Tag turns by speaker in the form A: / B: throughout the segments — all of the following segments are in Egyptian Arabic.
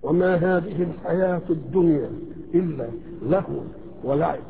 A: وما هذه الحياة الدنيا إلا لهو ولعب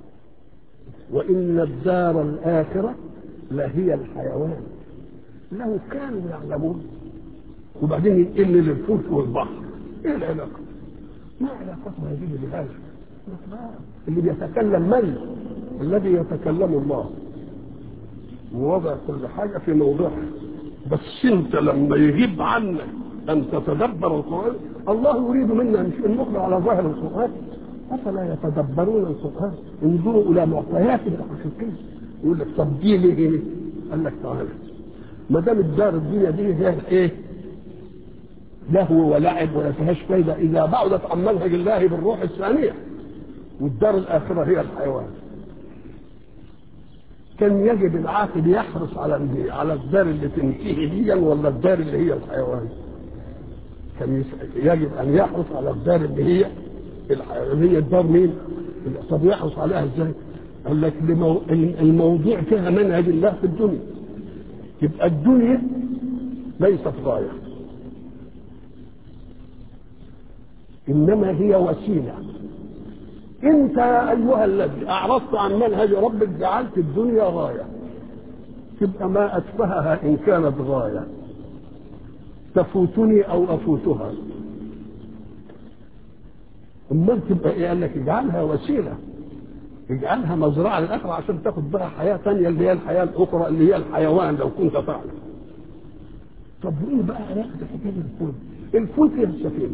A: وإن الدار الآخرة لهي الحيوان لو كانوا يعلمون وبعدين ينقل للفلك والبحر ايه العلاقة؟ ما علاقته هذه بهذا؟ اللي بيتكلم من؟ الذي يتكلم الله ووضع كل حاجة في موضعها بس انت لما يغيب عنك ان تتدبر القرآن الله يريد منا مش ان نقرأ على ظاهر القرآن افلا يتدبرون القرآن انظروا الى معطيات الحقيقية يقول لك طب دي ليه؟ قال لك تعالى ما دام الدار الدنيا دي هي ايه؟ لهو ولعب ولا فيهاش فايده اذا بعدت عن منهج الله بالروح الثانيه والدار الاخره هي الحيوان كان يجب العاقل يحرص على على الدار اللي تنتهي دي ولا الدار اللي هي الحيوان كان يجب ان يحرص على الدار اللي هي الحيوان هي الدار مين طب يحرص عليها ازاي قال لك الموضوع فيها منهج الله في الدنيا يبقى الدنيا ليست غايه انما هي وسيله انت يا ايها الذي اعرضت عن منهج ربك جعلت الدنيا غايه تبقى ما اتفهها ان كانت غايه تفوتني او افوتها امال تبقى ايه قال لك اجعلها وسيله اجعلها مزرعه للاخره عشان تاخد بها حياه ثانيه اللي هي الحياه الاخرى اللي هي الحيوان لو كنت تعلم طب ايه بقى علاقه حكايه الفلك؟ الفلك هي السفينه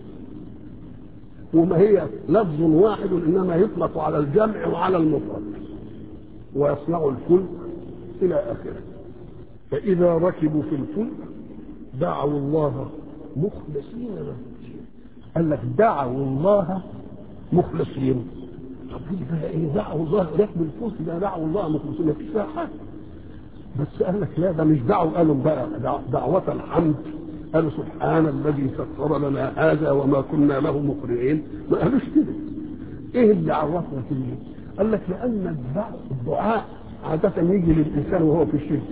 A: وما هي لفظ واحد انما يطلق على الجمع وعلى المفرد ويصنع الفلك الى اخره فاذا ركبوا في الفلك دعوا الله مخلصين له قال لك دعوا الله مخلصين طب دي بقى ايه دعوا الله ركب الفلك ده دعوا الله مخلصين مفيش فيها حاجه بس قال لك لا ده مش دعوا قالوا بقى دعوة الحمد قالوا سبحان الذي سخر لنا هذا وما كنا له مقرعين ما قالوش كده ايه اللي عرفنا كده قال لك لان الدعاء عادة يجي للانسان وهو في الشرك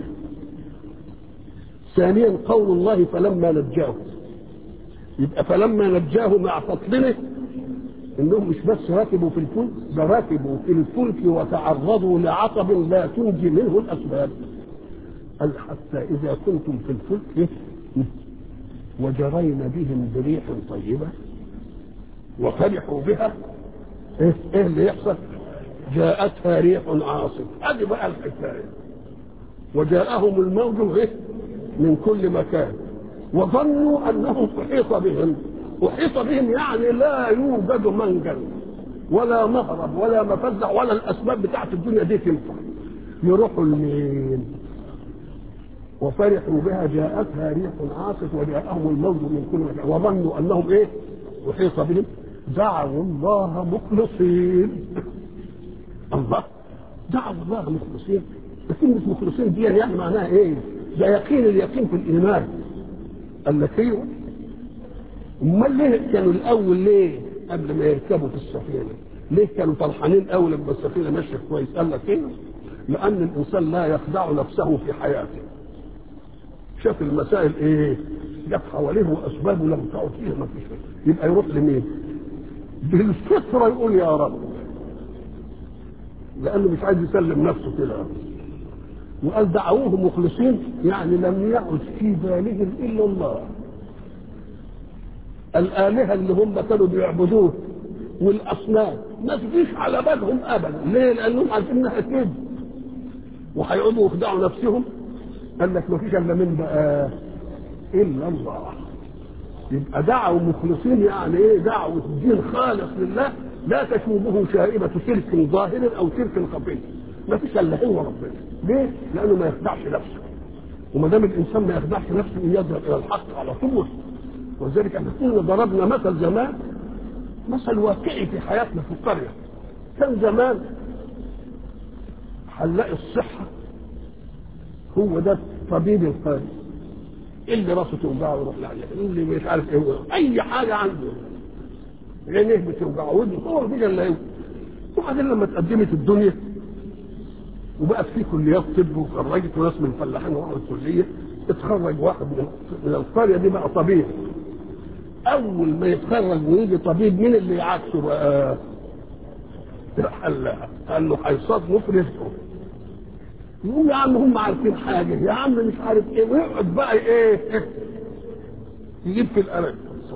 A: ثانيا قول الله فلما نجاه يبقى فلما نجاه مع فضله انهم مش بس ركبوا في الفلك ده ركبوا في الفلك وتعرضوا لعقب لا تنجي منه الاسباب قال حتى اذا كنتم في الفلك وجرينا بهم بريح طيبة وفرحوا بها ايه, إيه اللي يحصل جاءتها ريح عاصف هذه بقى الحكاية وجاءهم الموج ايه من كل مكان وظنوا انهم احيط بهم احيط بهم يعني لا يوجد منجل ولا مهرب ولا مفزع ولا الاسباب بتاعت الدنيا دي تنفع يروحوا لمين وفرحوا بها جاءتها ريح عاصف وجاءهم الموج من كل مكان وظنوا انهم ايه احيط بهم دعوا الله مخلصين الله دعوا الله مخلصين كلمة مخلصين دي يعني معناها ايه؟ ده يقين اليقين في الايمان قال لك ايوه امال ليه كانوا الاول ليه قبل ما يركبوا في السفينه؟ ليه كانوا فرحانين اول لما السفينه ماشيه كويس؟ قال لك ايه؟ لان الانسان لا يخدع نفسه في حياته شاف المسائل ايه جت حواليه واسبابه لم تعد فيها ما فيش يبقى يروح لمين بالفطره يقول يا رب لانه مش عايز يسلم نفسه كده وقال دعوه مخلصين يعني لم يعد في بالهم الا الله الالهه اللي هم كانوا بيعبدوه والاصنام ما تجيش على بالهم ابدا ليه لانهم عارفين انها كذب وهيقعدوا يخدعوا نفسهم قال لك ما فيش الا من بقى الا الله يبقى دعوا مخلصين يعني ايه دعوة الدين خالص لله لا تشوبه شائبة شرك ظاهر او شرك خفي ما فيش الا هو ربنا ليه؟ لانه ما يخدعش نفسه وما دام الانسان ما يخدعش نفسه يذهب الى الحق على طول ولذلك احنا كنا ضربنا مثل زمان مثل واقعي في حياتنا في القريه كان زمان هنلاقي الصحه هو ده طبيب القلب اللي راسه توجعه يروح لعيان اللي مش عارف ايه هو. اي حاجه عنده عينيه بتوجعه ودنه هو مفيش الا ايه وبعدين لما اتقدمت الدنيا وبقت في كليات طب وخرجت وناس من الفلاحين وراحوا الكليه اتخرج واحد من من القريه دي بقى طبيب اول ما يتخرج ويجي طبيب مين اللي يعكسه بقى؟ قال قال له هيصادمه في رزقه يقول يا عم هم عارفين حاجه يا عم مش عارف ايه ويقعد بقى ايه يجيب في القلم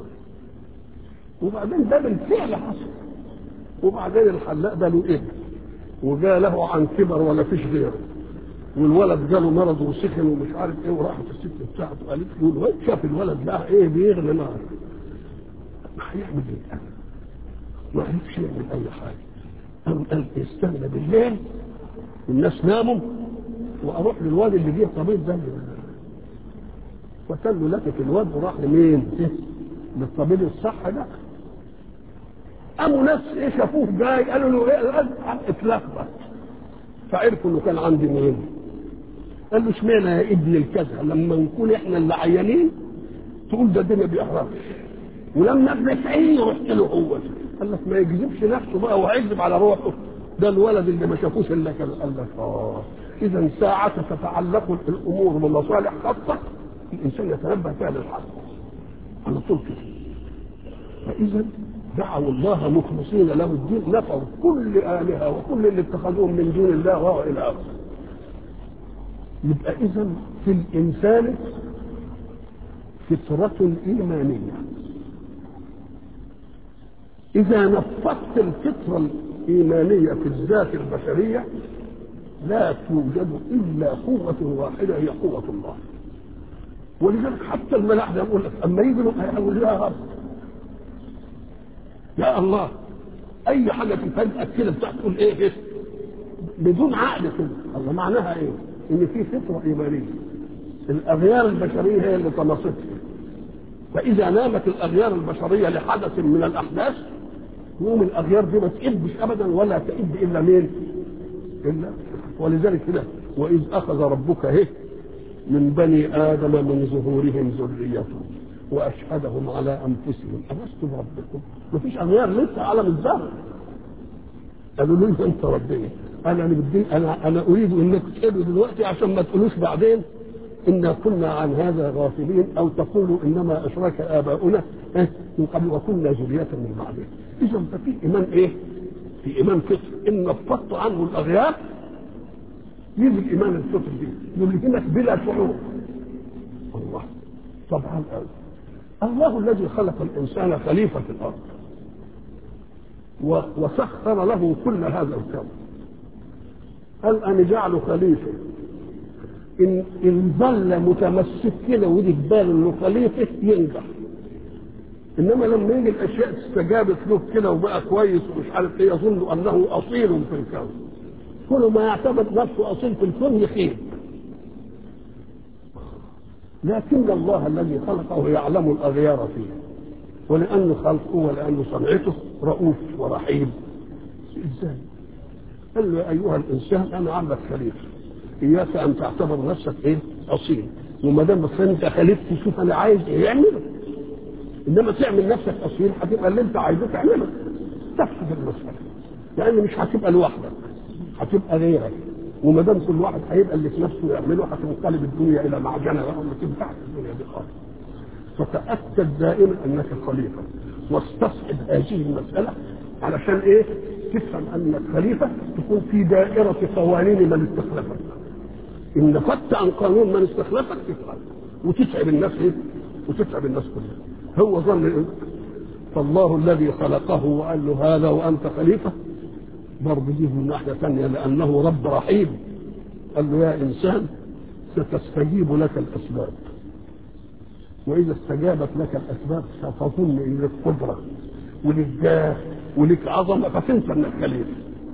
A: وبعدين ده بالفعل حصل وبعدين الحلاق ده له ابن وجاء له عن كبر ولا فيش غيره والولد جاله مرض وسخن ومش عارف ايه وراحت الست بتاعته قالت له الواد شاف الولد ده ايه بيغلي نار ما هيعمل ايه؟ ما عرفش يعمل اي حاجه قام قال استنى بالليل الناس ناموا واروح للواد اللي جه الطبيب ده وكان له لكت الواد وراح لمين؟ للطبيب الصح ده قاموا ناس ايه شافوه جاي قالوا له ايه الواد اتلخبط فعرفوا انه كان عندي مين؟ قال له اشمعنى يا ابن الكذا لما نكون احنا اللي عيانين تقول ده الدنيا بيحرقش ولما ابنك عيني رحت له هو قال لك ما يكذبش نفسه بقى ويكذب على روحه ده الولد اللي ما شافوش الا كذا قال لك اه اذا ساعة تتعلق الامور بمصالح خاصة الانسان يتنبه فيها للحق على طول كده فاذا دعوا الله مخلصين له الدين نفعوا كل آلهة وكل اللي اتخذوهم من دون الله وهو إلى آخره يبقى إذا في الإنسان فطرة إيمانية إذا نفضت الفطرة الإيمانية في الذات البشرية لا توجد إلا قوة واحدة هي قوة الله ولذلك حتى الملاحدة يقول لك أما يجوا يقول يا رب يا الله أي حاجة تفاجئك كده بتقول إيه إيه بدون عقل كده الله معناها إيه؟ إن في فطرة إيمانية الأغيار البشرية هي اللي طمستها فإذا نامت الأغيار البشرية لحدث من الأحداث يوم الأغيار دي ما تئبش أبدا ولا تئب إلا مين؟ إلا ولذلك كده وإذ أخذ ربك هيه من بني آدم من ظهورهم ذريتهم وأشهدهم على أنفسهم ألست بربكم؟ ما فيش أغيار لسه عالم الذر قالوا له أنت ربنا أنا بدي أنا أنا أريد أنك تقولوا دلوقتي عشان ما تقولوش بعدين إنا كنا عن هذا غافلين أو تقولوا إنما أشرك آباؤنا من قبل وكنا ذرية من بعدهم إذا ففي إيمان إيه؟ في إيمان فطر إن نفضت عنه الأغيار يجي الإيمان الفطر دي يلهمك بلا شعور الله طبعا الأول الله الذي خلق الإنسان خليفة في الأرض وسخر له كل هذا الكون قال أنا جعله خليفة إن إن ظل متمسك كده ودي في باله إنه خليفة ينجح إنما لما يجي الأشياء استجابت له كده وبقى كويس ومش عارف إيه يظن أنه أصيل في الكون كل ما يعتبر نفسه أصيل في الكون يخيب لكن الله الذي خلقه يعلم الأغيار فيه ولأنه خلقه ولأنه صنعته رؤوف ورحيم إزاي؟ قال له يا أيها الإنسان أنا عاملك خليفة إياك أن تعتبر نفسك إيه؟ أصيل وما دام أنت خليفتي شوف أنا عايز إيه اعمله إنما تعمل نفسك أصيل هتبقى اللي أنت عايزه تعمله تفسد المسألة لأن مش هتبقى لوحدك هتبقى غيرك وما دام كل واحد هيبقى اللي في نفسه يعمله هتنقلب الدنيا إلى معجنة بقى وما تنفعش الدنيا دي خالص فتأكد دائما أنك خليفة واستصحب هذه المسألة علشان إيه؟ تفهم أنك خليفة تكون في دائرة قوانين من استخلفك إن نفدت عن قانون من استخلفك تفعل وتتعب الناس إيه؟ وتتعب الناس كلها هو ظن إيه؟ فالله الذي خلقه وقال له هذا وأنت خليفة برضه دي من ناحية ثانية لأنه رب رحيم قال له يا إنسان ستستجيب لك الأسباب وإذا استجابت لك الأسباب ستظن إن لك قدرة ولك جاه ولك عظمة فتنسى أنك خليفة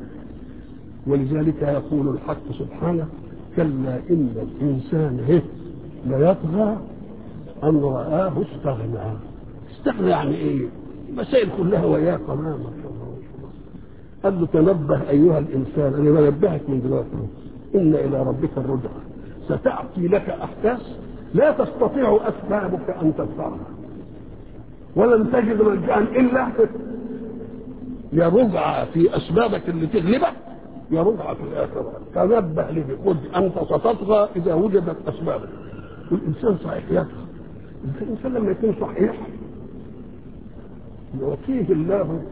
A: ولذلك يقول الحق سبحانه كلا إن الإنسان هه ليطغى أن رآه استغنى استغنى يعني إيه؟ مسائل كلها وياه تماما قال له تنبه أيها الإنسان أنا بنبهك من دلوقتي إن إلى ربك الرجعة ستأتي لك أحداث لا تستطيع أسبابك أن تدفعها ولن تجد ملجأ إلا يا رجعة في أسبابك اللي تغلبك يا رجعة في الآخرة تنبه لي خذ أنت ستطغى إذا وجدت أسبابك والإنسان صحيح يطغى الإنسان لما يكون صحيح يعطيه الله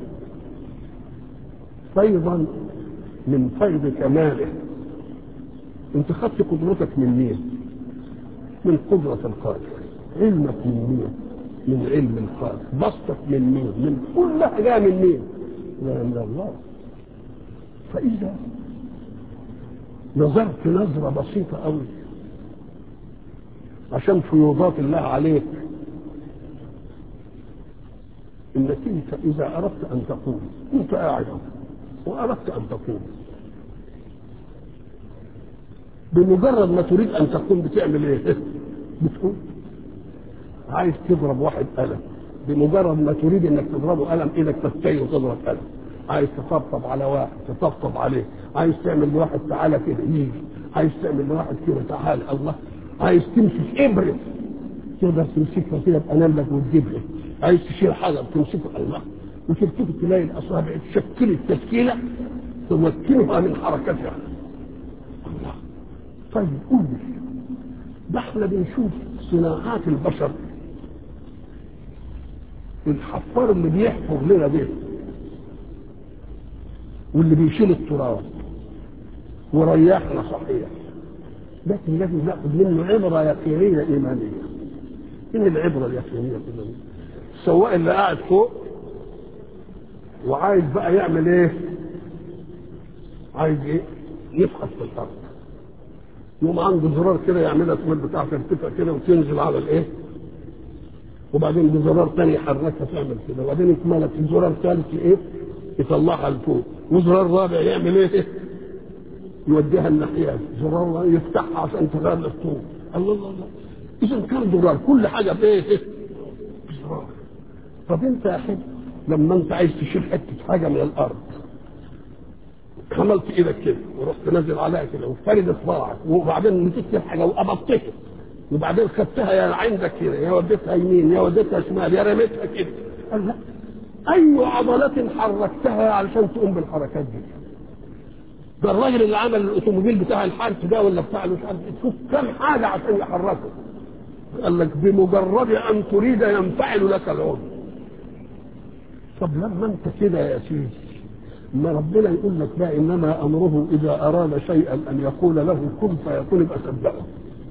A: فيضا من فيض كماله انت خدت قدرتك من مين من قدرة القادر علمك من مين من علم القادر بسطك من مين من كل جاء من مين لا من الله فإذا نظرت نظرة بسيطة أوي عشان فيوضات الله عليك انك انت اذا اردت ان تقوم انت قاعد واردت ان تقوم بمجرد ما تريد ان تقوم بتعمل ايه؟ بتقوم عايز تضرب واحد قلم بمجرد ما تريد انك تضربه قلم ايدك تستي وتضرب قلم عايز تطبطب على واحد تطبطب عليه عايز تعمل لواحد تعالى كده يجي عايز تعمل لواحد كده تعالى الله عايز تمسك ابره تقدر تمسكها كده باناملك وتجيبها عايز تشيل حجر تمسكه الله وتلتفت تلاقي الاصابع تشكل التشكيله تمكنها من حركتها الله طيب قول لي ده احنا بنشوف صناعات البشر الحفار اللي بيحفر لنا ده واللي بيشيل التراب وريحنا صحيح لكن لازم ناخذ منه عبره يقينيه ايمانيه ايه العبره اليقينيه الايمانيه السواق اللي قاعد فوق وعايز بقى يعمل ايه عايز ايه يفحص في الارض يقوم عنده زرار كده يعملها اسمه بتاع ترتفع كده وتنزل على الايه وبعدين بزرار تاني يحركها تعمل كده وبعدين اتملت زرار ثالث ايه يطلعها لفوق وزرار رابع يعمل ايه يوديها الناحيه زرار يفتحها عشان تغير الطول الله الله الله اذا كان زرار كل حاجه بايه زرار طب انت يا اخي لما انت عايز تشيل حته حاجه من الارض عملت ايدك كده ورحت نازل عليها كده وفرد اصبعك وبعدين مسكت الحاجه وقبضتها وبعدين خدتها يا عندك كده يا وديتها يمين يا وديتها شمال يا رميتها كده قال لا اي عضلات حركتها علشان تقوم بالحركات دي ده الراجل اللي عمل الاوتوموبيل بتاع الحرث ده ولا بتاع مش عارف تشوف كم حاجه عشان يحركه قال لك بمجرد ان تريد ينفعل لك العضو طب لما انت كده يا سيدي ما ربنا يقول لك بقى انما امره اذا اراد شيئا ان يقول له كن فيكون يبقى صدقه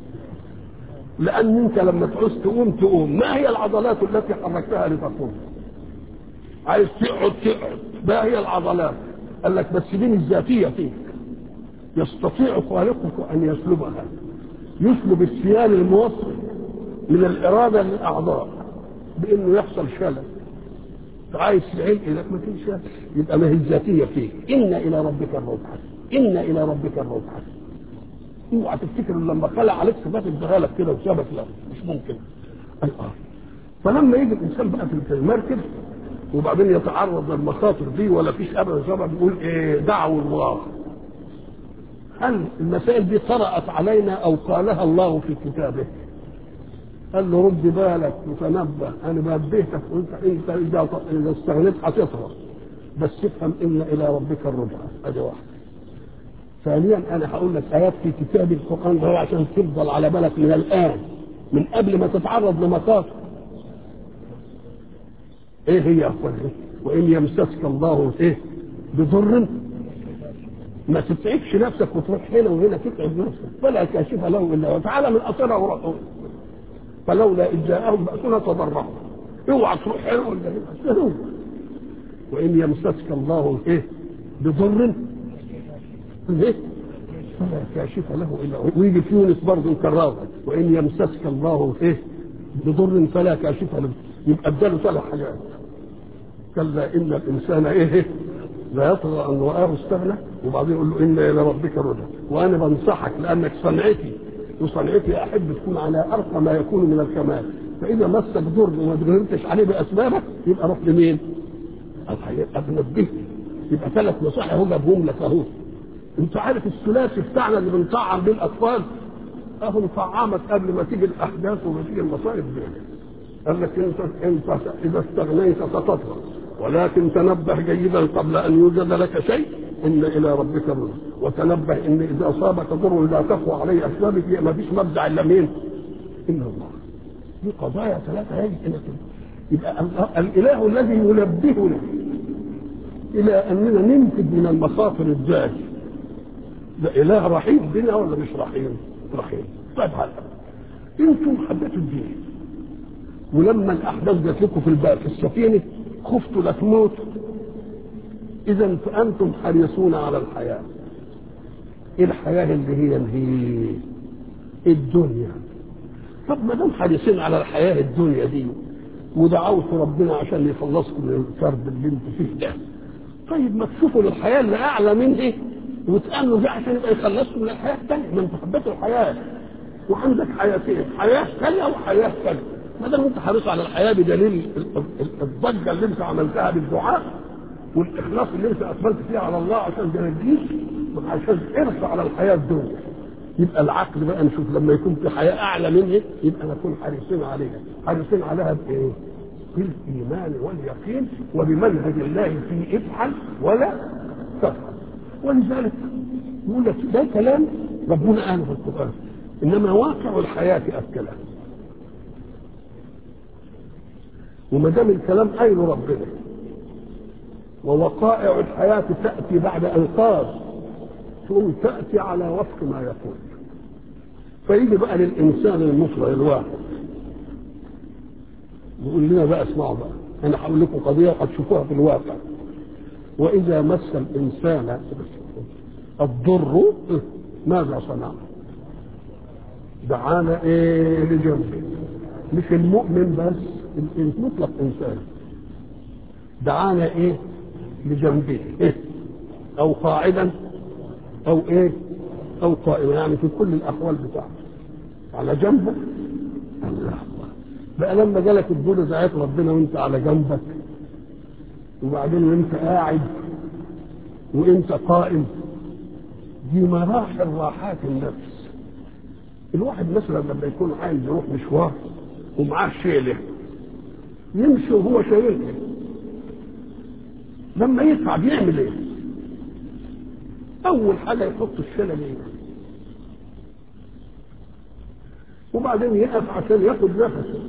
A: لان انت لما تعوز تقوم تقوم ما هي العضلات التي حركتها لتقوم عايز تقعد تقعد ما هي العضلات قال لك بس دي مش ذاتيه فيك يستطيع خالقك ان يسلبها يسلب السيال الموصل من الاراده للاعضاء بانه يحصل شلل عايز تعين لك ما فيش يبقى ما هي الذاتيه فيك ان الى ربك الروحه ان الى ربك الروحه اوعى تفتكر لما خلع عليك صفات اداها لك كده وسابك لا مش ممكن قال اه فلما يجي الانسان بقى في المركب وبعدين يتعرض للمخاطر دي ولا فيش ابدا سبب يقول ايه دعوا الله هل المسائل دي طرأت علينا او قالها الله في كتابه قال له رد بالك وتنبه انا نبهتك وانت انت اذا اذا استغنيت هتطرق بس افهم ان الى ربك الرجعه ادي واحده ثانيا انا هقول لك ايات في كتاب القران ده عشان تفضل على بالك من الان من قبل ما تتعرض لمخاطر ايه هي يا اخواني وان يمسسك الله ايه بضر ما تتعبش نفسك وتروح هنا وهنا تتعب نفسك فلا كاشف له الا وتعالى من اثره ورحمه فلولا إذ جاءهم بأسنا تضرعوا اوعى تروح هنا ولا هنا وإن يمسسك الله إيه بضر إيه فلا كاشف له إلا هو ويجي في يونس برضه يكررها وإن يمسسك الله إيه بضر فلا كاشف له يبقى اداله ثلاث حاجات كلا إن الإنسان إيه لا يطغى أن رآه استغنى وبعدين يقول له إن إلى ربك الرجع وأنا بنصحك لأنك صنعتي وصنعتي احب تكون على ارقى ما يكون من الكمال فاذا مسك ضر وما قدرتش عليه باسبابك يبقى روح لمين؟ هيبقى بنبهك يبقى ثلاث نصائح هو جابهم لك اهو انت عارف الثلاثي بتاعنا اللي بنطعم بيه الاطفال اهو طعمك قبل ما تيجي الاحداث وما تيجي المصائب دي قال لك انت انت اذا استغنيت ستطغى ولكن تنبه جيدا قبل ان يوجد لك شيء ان الى ربك الرجع وتنبه ان اذا اصابك ضر لا تقوى عليه اسبابك ما فيش مبدع الا مين؟ الا الله دي قضايا ثلاثه هي انك يبقى الاله الذي ينبهنا الى اننا ننتج من المخاطر الذات ده اله رحيم بنا ولا مش رحيم؟ رحيم طيب هلا انتم حبيتوا الدين ولما الاحداث جات لكم في الباء في السفينه خفتوا لا تموتوا اذا فانتم حريصون على الحياه ايه الحياه اللي هي اللي هي الدنيا طب ما دام حريصين على الحياه الدنيا دي ودعوتوا ربنا عشان يخلصكم من الكرب اللي انتوا فيه ده طيب ما تشوفوا للحياه اللي اعلى من ايه وتامنوا فيها عشان يبقى يخلصكم من الحياه الثانيه ما انتوا حبيتوا الحياه وعندك حياتين حياه ثانيه وحياه ثانيه ما دام انت حريص على الحياه بدليل الضجه اللي انت عملتها بالدعاء والاخلاص اللي انت اقبلت فيه على الله عشان تنجيك عشان حرص على الحياه الدنيا يبقى العقل بقى نشوف لما يكون في حياه اعلى منه يبقى نكون حريصين عليها حريصين عليها بايه؟ بالايمان واليقين وبمنهج الله في افعل ولا تفعل ولذلك يقول لك ده كلام ربنا قاله في القران انما واقع الحياه اكله وما دام الكلام قايله ربنا ووقائع الحياه تاتي بعد انقاذ تقوم تاتي على وفق ما يقول فيجي بقى للانسان المفرد الواحد يقول لنا بقى اسمعوا بقى انا هقول لكم قضيه هتشوفوها في الواقع واذا مس الانسان الضر ماذا صنع دعانا ايه لجنبه مش المؤمن بس مطلق انسان دعانا ايه لجنبه إيه؟ او قاعدا او ايه او قائما يعني في كل الاحوال بتاعته على جنبه الله بقى لما جالك الدور دعيت ربنا وانت على جنبك وبعدين وانت قاعد وانت قائم دي مراحل راحات النفس الواحد مثلا لما يكون عايز يروح مشوار ومعاه شيله يمشي وهو شايلها لما يتعب يعمل ايه؟ اول حاجه يحط الشيله دي وبعدين يقف عشان ياخد نفسه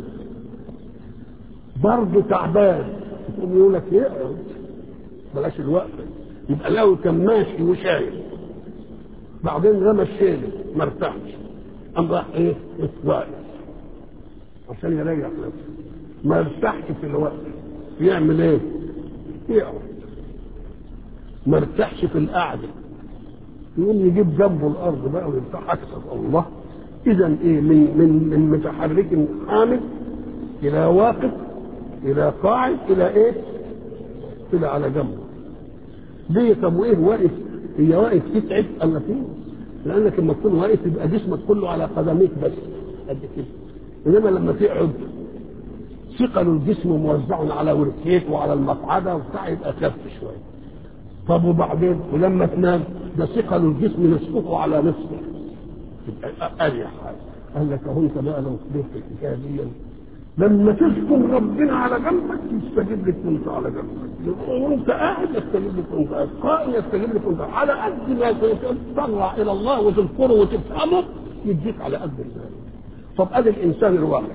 A: برضه تعبان يقوم يقول لك يقعد بلاش الوقفه يبقى لو كان ماشي وشايل بعدين رمى الشيله ما ارتاحش قام راح ايه؟ واقف عشان يريح نفسه ما ارتاحش في الوقت يعمل ايه؟ يقعد ما ارتاحش في القعده يقوم يجيب جنبه الارض بقى ويرتاح اكثر الله اذا ايه من من من متحرك حامل الى واقف الى قاعد الى ايه؟ الى على جنبه ليه طب وايه واقف هي واقف تتعب الا فيه لانك لما تكون واقف يبقى جسمك كله على قدميك بس قد كده انما لما تقعد ثقل الجسم موزع على وركيك وعلى المقعده وبتاع يبقى خف شويه طب وبعدين ولما تنام ده ثقل الجسم نصفه على نصفه يبقى اريح حاجه قال لك اهو انت بقى لو كبرت الحكايه دي لما تذكر ربنا على جنبك يستجيب لك وانت على جنبك وانت قاعد يستجيب لك وانت قاعد قائم يستجيب لك وانت على قد ما تتطلع الى الله وتذكره وتفهمه يديك على قد ذلك طب ادي الانسان الواحد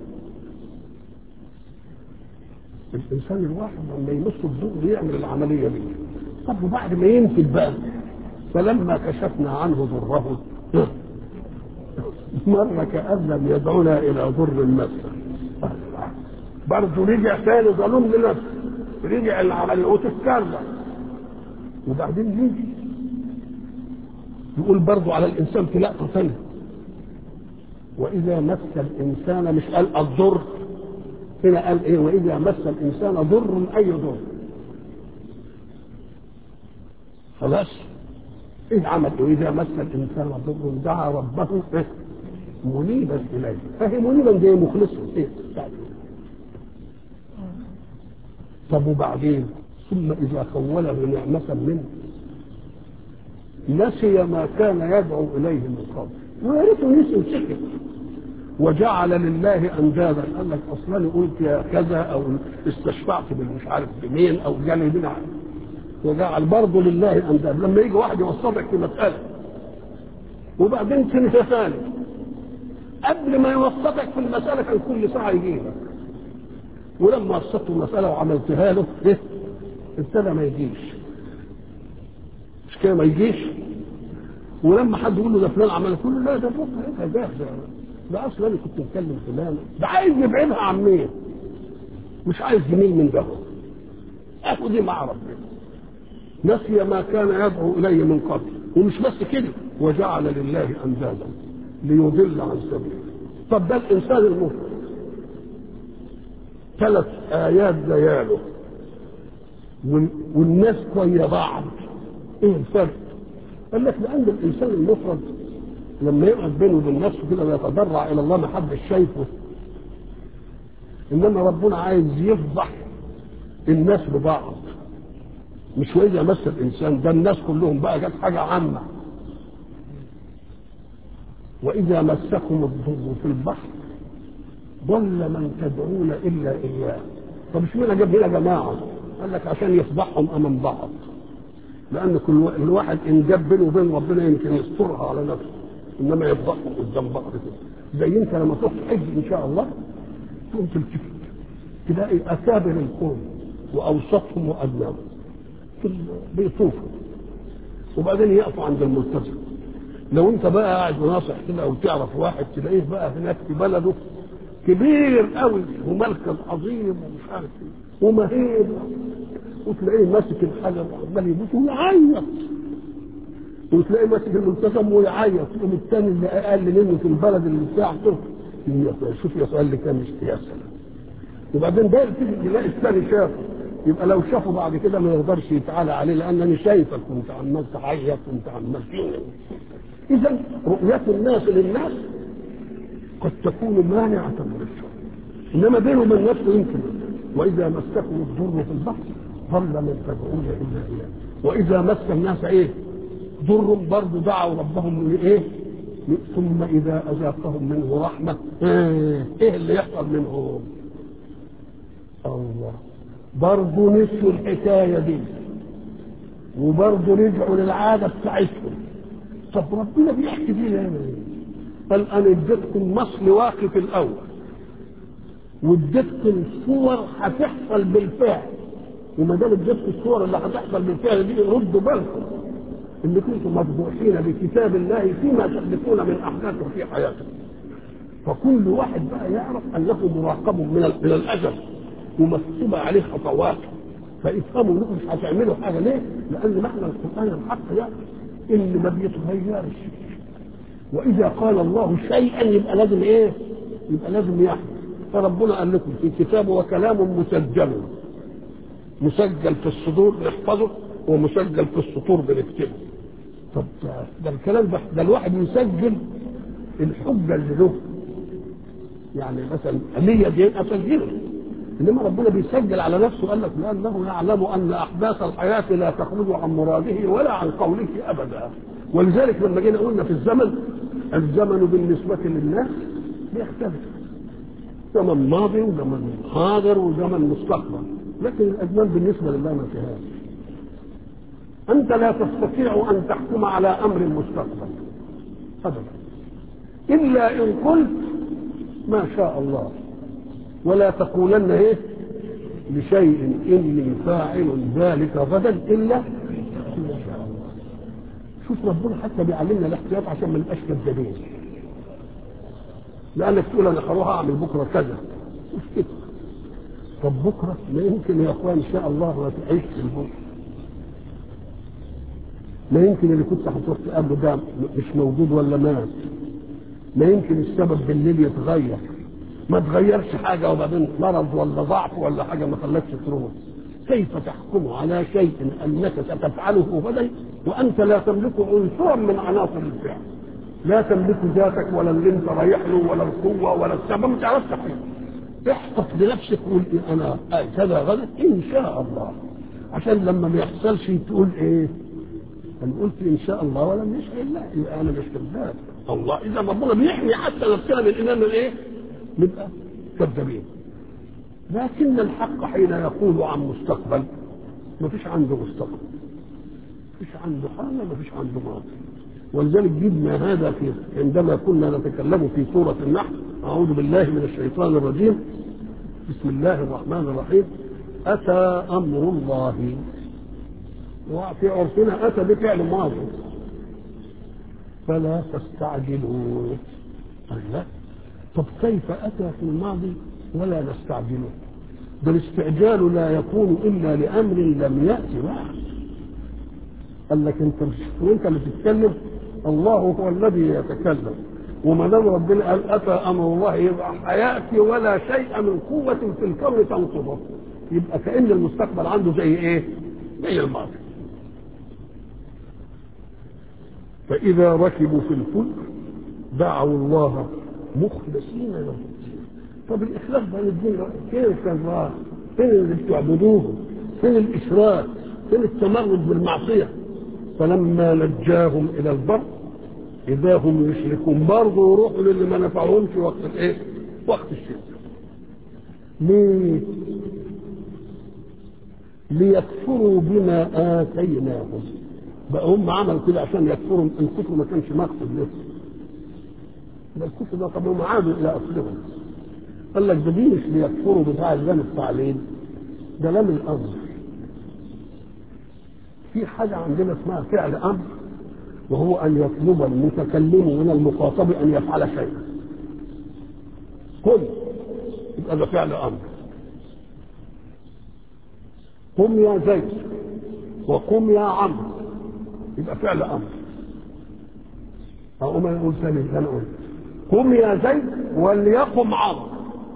A: الانسان الواحد لما يمس الضر يعمل العمليه دي طب وبعد ما ينتج بقى فلما كشفنا عنه ضره مر كأن لم يدعونا إلى ضر مسه برضه رجع ثاني ظلوم لنفسه رجع العملية وتتكرر وبعدين يجي يقول برضه على الإنسان في لقطة ثانية وإذا مس الإنسان مش قال الضر هنا قال إيه وإذا مس الإنسان ضر أي ضر خلاص ايه عمل واذا مس الانسان ضر دعا ربه إيه؟ منيبا اليه فهي منيبا زي مخلصا ايه طب وبعدين ثم اذا خوله نعمه منه نسي ما كان يدعو اليه من قبل ويا ريته نسي وسكت وجعل لله اندادا قال لك اصلا قلت يا كذا او استشفعت بالمش عارف بمين او جالي من وجعل برضه لله انداد لما يجي واحد يوصلك في مساله وبعدين تنسى ثاني قبل ما يوصلك في المساله كان كل ساعه يجيبك ولما وصلته المساله وعملتها له ايه ابتدى ما يجيش مش كده ما يجيش ولما حد يقول له ده فلان عمل يقول له لا ده بكره ايه ده ده ده اصلا انا كنت مكلم فلان ده عايز يبعدها عن مين مش عايز جميل من ده اخد دي مع ربنا نسي ما كان يدعو اليه من قبل ومش بس كده وجعل لله اندادا ليضل عن سبيله طب ده الانسان المفرد ثلاث ايات لياله والناس ويا بعض ايه الفرق؟ قال لك لان الانسان المفرد لما يقعد بينه وبين نفسه كده ويتضرع الى الله ما حدش شايفه انما ربنا عايز يفضح الناس ببعض مش واذا مس الانسان ده الناس كلهم بقى جت حاجه عامه واذا مسكم الضر في البحر ضل من تدعون الا اياه طب اشمعنى جاب هنا جماعه قال لك عشان يفضحهم امام بعض لان كل الواحد ان جاب بينه وبين ربنا يمكن يسترها على نفسه انما يفضحهم قدام بعض كده زي انت لما تروح تحج ان شاء الله تقوم تلتفت تلاقي اكابر القوم واوسطهم وادناهم بيطوفوا وبعدين يقفوا عند الملتزم لو انت بقى قاعد مناصح كده او تعرف واحد تلاقيه بقى هناك في بلده كبير قوي ومركز عظيم ومش عارف ايه ومهيب وتلاقيه ماسك الحجر وعمال يبوس ويعيط وتلاقيه ماسك الملتزم ويعيط يقوم الثاني اللي اقل منه في البلد اللي بتاعته شوف يا سؤال اللي كان مش يا سلام وبعدين ده تيجي تلاقي الثاني شافه يبقى لو شافه بعد كده ما يقدرش يتعالى عليه لان انا شايفك وانت عمال تعيط وانت عمال اذا رؤيه الناس للناس قد تكون مانعه من الشر انما بينه وبين نفسه يمكن واذا مسكم الضر في البحر ضل من تدعون الا اياه واذا مس الناس ايه ضر برضه دعوا ربهم من ايه ثم اذا اذاقهم منه رحمه ايه, إيه اللي يحصل منهم الله برضه نسوا الحكايه دي وبرضه رجعوا للعاده بتاعتهم طب ربنا بيحكي دي ليه قال انا اديتكم مصل واقف الاول واديتكم صور هتحصل بالفعل وما دام اديتكم الصور اللي هتحصل بالفعل دي ردوا بالكم ان كنتم مفضوحين بكتاب الله فيما تحدثون من احداث في حياتكم فكل واحد بقى يعرف انه مراقب من من الازل ومكتوبه عليه خطوات فافهموا انكم مش هتعملوا حاجه ليه؟ لان معنى القران الحق يعني اللي ما بيتغيرش واذا قال الله شيئا يبقى لازم ايه؟ يبقى لازم يحدث فربنا قال لكم في كتابه وكلام مسجل مسجل في الصدور نحفظه ومسجل في السطور بنكتبه طب ده الكلام ده ده الواحد يسجل الحجه اللي له يعني مثلا ليا دي اسجلها انما ربنا بيسجل على نفسه قال لك لانه يعلم ان احداث الحياه لا تخرج عن مراده ولا عن قوله ابدا ولذلك لما جينا قلنا في الزمن الزمن بالنسبه للناس بيختلف زمن ماضي وزمن حاضر وزمن مستقبل لكن الازمان بالنسبه لله ما فيهاش انت لا تستطيع ان تحكم على امر المستقبل ابدا الا ان قلت ما شاء الله ولا تقولن ايه لشيء اني فاعل ذلك غدا الا ما شاء الله شوف ربنا حتى بيعلمنا الاحتياط عشان ما نبقاش كذابين لانك تقول انا هروح اعمل بكره كذا مش كده طب بكره ما يمكن يا اخوان ان شاء الله ما تعيش في البكره ما يمكن اللي كنت هتروح تقابله ده مش موجود ولا مات ما يمكن السبب بالليل يتغير ما تغيرش حاجة وبعدين مرض ولا ضعف ولا حاجة ما خلتش تروح كيف تحكم على شيء أنك ستفعله غدا وأنت لا تملك عنصرا من عناصر الفعل لا تملك ذاتك ولا اللي انت رايح له ولا القوة ولا السبب ما تعرفش حاجة احفظ لنفسك قول إيه أنا كذا غدا إن شاء الله عشان لما ما يحصلش تقول إيه أنا قلت إن شاء الله ولم يشاء الله يبقى أنا مش كذاب الله إذا ربنا بيحمي حتى نفسنا من الإيمان من إيه؟ نبقى كذابين لكن الحق حين يقول عن مستقبل ما فيش عنده مستقبل ما فيش عنده حاجه ما فيش عنده ماضي ولذلك جبنا هذا في عندما كنا نتكلم في سورة النحل أعوذ بالله من الشيطان الرجيم بسم الله الرحمن الرحيم أتى أمر الله وفي عرفنا أتى بفعل ماضي فلا تستعجلوا لا طب كيف أتى في الماضي ولا نستعجله ده الاستعجال لا يكون إلا لأمر لم يأتي بعد قال لك انت مش وانت اللي بتتكلم الله هو الذي يتكلم وما دام ربنا قال اتى امر الله يبقى هياتي ولا شيء من قوه في الكون تنقضه يبقى كان المستقبل عنده زي ايه؟ زي الماضي فاذا ركبوا في الفلك دعوا الله مخلصين له الدين طب الاخلاص بين الدين فين كان الله؟ فين اللي بتعبدوه؟ فين الاشراك؟ فين التمرد بالمعصيه؟ فلما نجاهم الى البر اذا هم يشركون برضه يروحوا للي ما نفعهمش وقت الايه؟ وقت الشده. ليه؟ ليكفروا بما اتيناهم. بقى هم عملوا كده عشان يكفروا الكفر ما كانش مقصد لهم. ده الكفر ده طب هم عادوا الى اصلهم. قال لك ده دي مش ليكفروا بتاع اللام التعليل ده لام الامر. في حاجة عندنا اسمها فعل أمر وهو أن يطلب المتكلم من المخاطب أن يفعل شيئا قل يبقى ده فعل أمر قم يا زيد وقم يا عمرو يبقى فعل أمر أقوم أقول ثاني أنا أقول قم يا زيد وليقم عمرو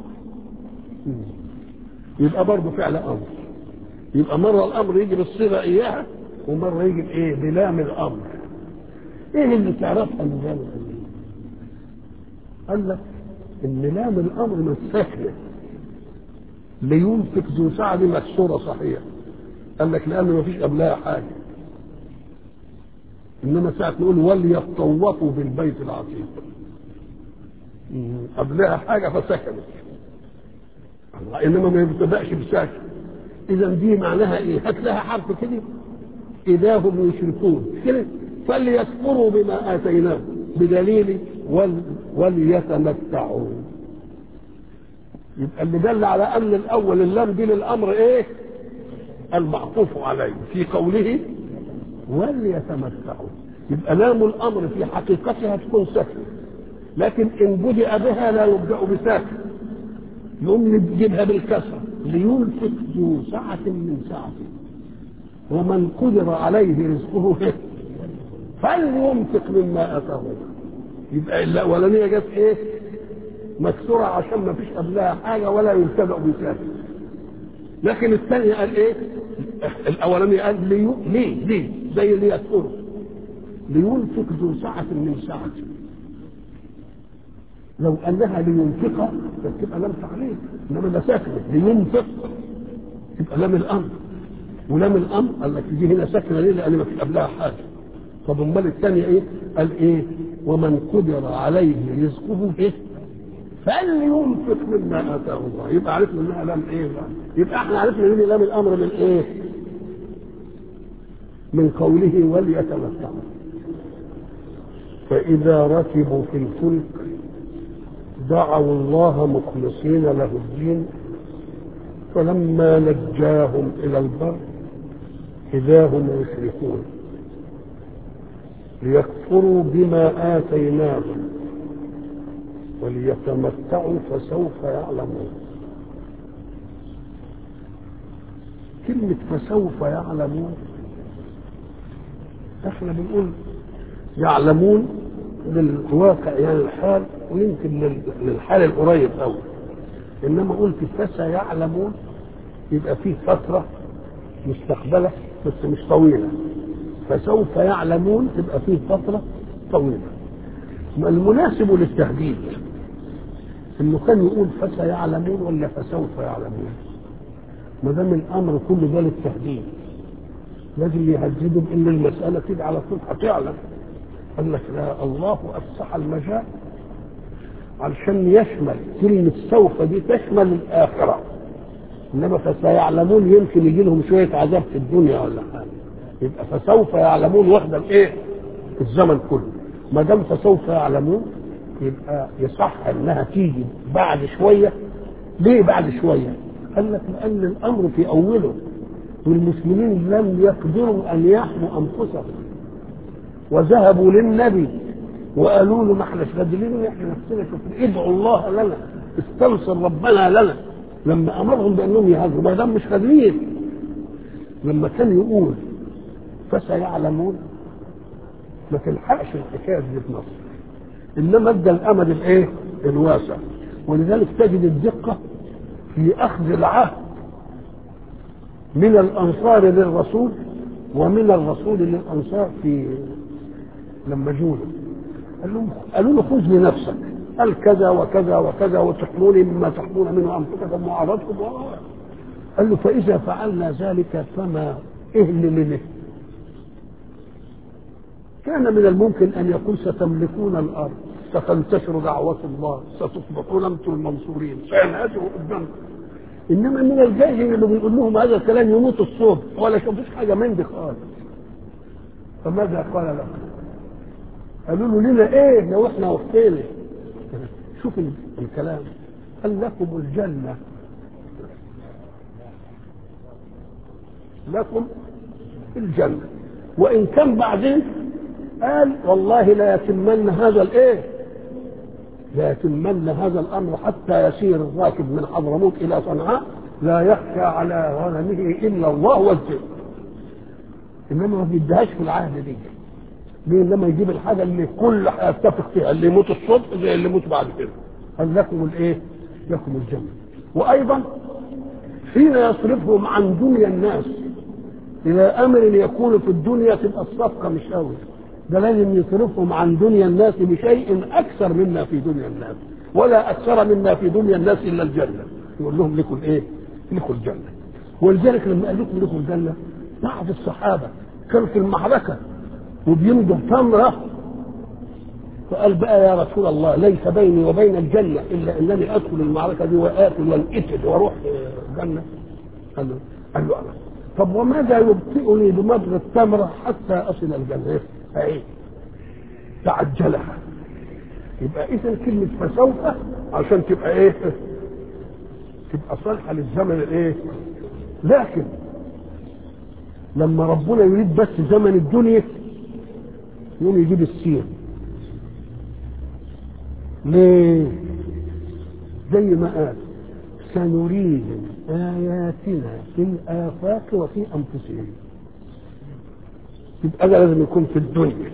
A: يبقى برضه فعل أمر يبقى مرة الأمر يجي بالصيغة إياها ومرة يجي بإيه؟ بلام الأمر. إيه اللي تعرفها من لام الأمر؟ قال لك إن لام الأمر من ساكنة لينفق ذو سعة دي مكسورة صحيح. قال لك لأن ما فيش قبلها حاجة. إنما ساعة نقول وليطوفوا بالبيت العتيق. قبلها حاجة فسكنت. إنما ما يبتدأش بساكن. إذا دي معناها إيه؟ هات لها حرف كده إذا هم يشركون كده فليكفروا بما آتيناهم بدليل ول وليتمتعوا يبقى اللي دل على أن الأول اللام دي للأمر إيه؟ المعطوف عليه في قوله وليتمتعوا يبقى لام الأمر في حقيقتها تكون ساكنة لكن إن بدأ بها لا يبدأ بساكن يقوم نجيبها بالكسرة لينفق ذو سعة من سعته ومن قدر عليه رزقه فلينفق مما اتاه يبقى الاولانيه جت ايه؟ مكسوره عشان ما فيش قبلها حاجه ولا يبتدا بساكن لكن الثانيه قال ايه؟ الاولانيه قال لي ليه ليه زي اللي يذكره لينفق ذو سعة من سعته لو انها لينفق تبقى لم تعليق انما ده ساكنه لينفق تبقى لام الامر ولام الامر قال لك دي هنا ساكنه ليه؟ لان ما فيش قبلها حاجه. طب امال الثانيه ايه؟ قال ايه؟ ومن قدر عليه رزقه ايه؟ فلينفق مما اتاه الله، يبقى عرفنا انها لام ايه بقى؟ يبقى احنا عرفنا ان لام الامر من ايه؟ من قوله وليتمتع. فإذا ركبوا في الفلك دعوا الله مخلصين له الدين فلما نجاهم إلى البر إذا هم يشركون ليكفروا بما آتيناهم وليتمتعوا فسوف يعلمون كلمة فسوف يعلمون احنا بنقول يعلمون للواقع يعني الحال ويمكن للحال القريب قوي انما قلت فسيعلمون يبقى فيه فترة مستقبلة بس مش طويلة فسوف يعلمون تبقى فيه فترة طويلة المناسب للتهديد انه كان يقول فسيعلمون ولا فسوف يعلمون ما دام الامر كله ده للتهديد لازم يهددهم ان المساله كده على طول هتعلم قال لك لا الله افسح المجال علشان يشمل كلمه سوف دي تشمل الاخره انما فسيعلمون يمكن يجي لهم شويه عذاب في الدنيا ولا حاجه يبقى فسوف يعلمون واخده الايه؟ الزمن كله ما دام فسوف يعلمون يبقى يصح انها تيجي بعد شويه ليه بعد شويه قال لك لان الامر في اوله والمسلمين لم يقدروا ان يحموا انفسهم وذهبوا للنبي وقالوا له ما احناش قادرين احنا نفسنا شوف ادعوا الله لنا استنصر ربنا لنا لما امرهم بانهم يهاجروا ما دام مش قادرين لما كان يقول فسيعلمون ما تلحقش الحكايه دي في مصر انما ادى الامل الايه؟ الواسع ولذلك تجد الدقه في اخذ العهد من الانصار للرسول ومن الرسول للانصار في لما جوله قال لهم قالوا له خذ لنفسك قال كذا وكذا وكذا وتحموني مما تحمون منه انفسكم وعرضكم قال له فاذا فعلنا ذلك فما اهل منه كان من الممكن ان يقول ستملكون الارض ستنتشر دعوة الله ستصبحون انتم المنصورين سينهزموا قدامكم انما من الجاهل اللي بيقول لهم هذا الكلام يموت الصبح ولا شافوش حاجه من دي خالص فماذا قال لهم؟ قالوا له لنا ايه لو احنا وفينا شوف الكلام قال لكم الجنه لكم الجنه وان كان بعدين قال والله لا يتمن هذا الايه لا يتمن هذا الامر حتى يسير الراكب من حضرموت الى صنعاء لا يخشى على غنمه الا الله والذئب انما ما بيديهاش في العهد دي ليه لما يجيب الحاجه اللي كل هيتفق فيها اللي يموت الصبح زي اللي يموت بعد كده قال لكم الايه؟ لكم الجنه وايضا حين يصرفهم عن دنيا الناس الى امر يكون في الدنيا تبقى الصفقه مش قوي ده لازم يصرفهم عن دنيا الناس بشيء اكثر مما في دنيا الناس ولا اكثر مما في دنيا الناس الا الجنه يقول لهم لكم الايه؟ لكم الجنه ولذلك لما قال لكم لكم الجنه بعض الصحابه كانوا في المعركه وبيمضوا تمره فقال بقى يا رسول الله ليس بيني وبين الجنه الا انني ادخل المعركه دي واكل وانقتل واروح الجنه قال له قال له أنا. طب وماذا يبطئني بمضغ التمره حتى اصل الجنه؟ ايه تعجلها يبقى اذا كلمه فسوف عشان تبقى ايه تبقى صالحه للزمن الايه لكن لما ربنا يريد بس زمن الدنيا يقوم يجيب السين ليه زي ما قال سنريهم آياتنا في الآفاق وفي أنفسهم يبقى ده لازم يكون في الدنيا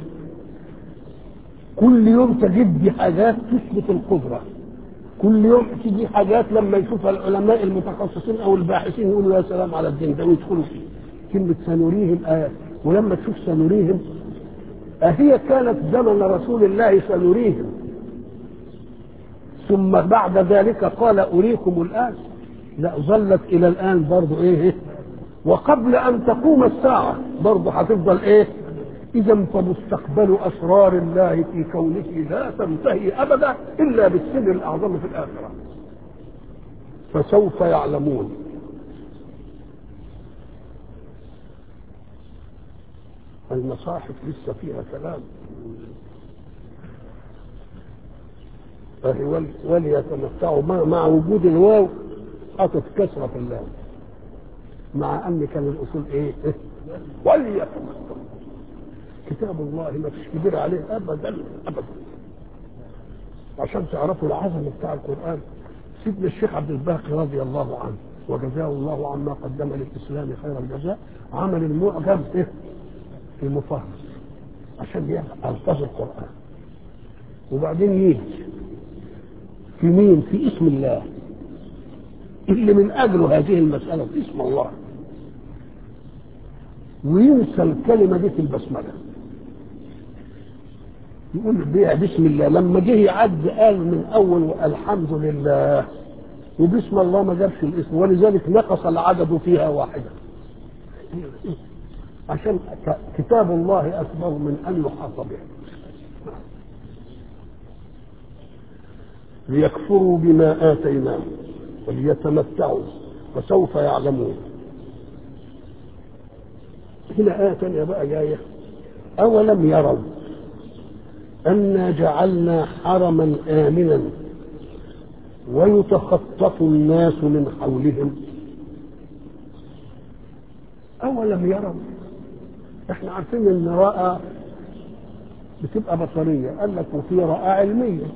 A: كل يوم تجد دي حاجات تثبت القدرة كل يوم تيجي حاجات لما يشوفها العلماء المتخصصين او الباحثين يقولوا يا سلام على الدين ده ويدخلوا فيه كلمة سنريهم آيات ولما تشوف سنريهم أهي كانت زمن رسول الله سنريهم ثم بعد ذلك قال أريكم الآن لا ظلت إلى الآن برضو إيه وقبل أن تقوم الساعة برضو هتفضل إيه إذا فمستقبل أسرار الله في كونه لا تنتهي أبدا إلا بالسر الأعظم في الآخرة فسوف يعلمون المصاحف لسه فيها كلام فهي وليتمتعوا مع, مع وجود الواو حاطط كسرة في اللام مع ان كان الاصول ايه؟ وليتمتعوا كتاب الله ما فيش كبير عليه ابدا ابدا عشان تعرفوا العظمه بتاع القران سيدنا الشيخ عبد الباقي رضي الله عنه وجزاه الله عما قدم للاسلام خير الجزاء عمل المعجم ايه؟ المفهرس عشان يعرف الفاظ القران وبعدين يجي في مين؟ في اسم الله اللي من اجله هذه المساله في اسم الله وينسى الكلمه دي في البسمله يقول بيها بسم الله لما جه يعد قال من اول الحمد لله وبسم الله ما جابش الاسم ولذلك نقص العدد فيها واحده عشان كتاب الله اكبر من ان يحاط به ليكفروا بما اتيناهم وليتمتعوا وسوف يعلمون هنا آية تانية بقى جاية أولم يروا أنا جعلنا حرما آمنا ويتخطف الناس من حولهم أولم يروا احنا عارفين ان رأى بتبقى بصرية قال لك وفي رأى علمية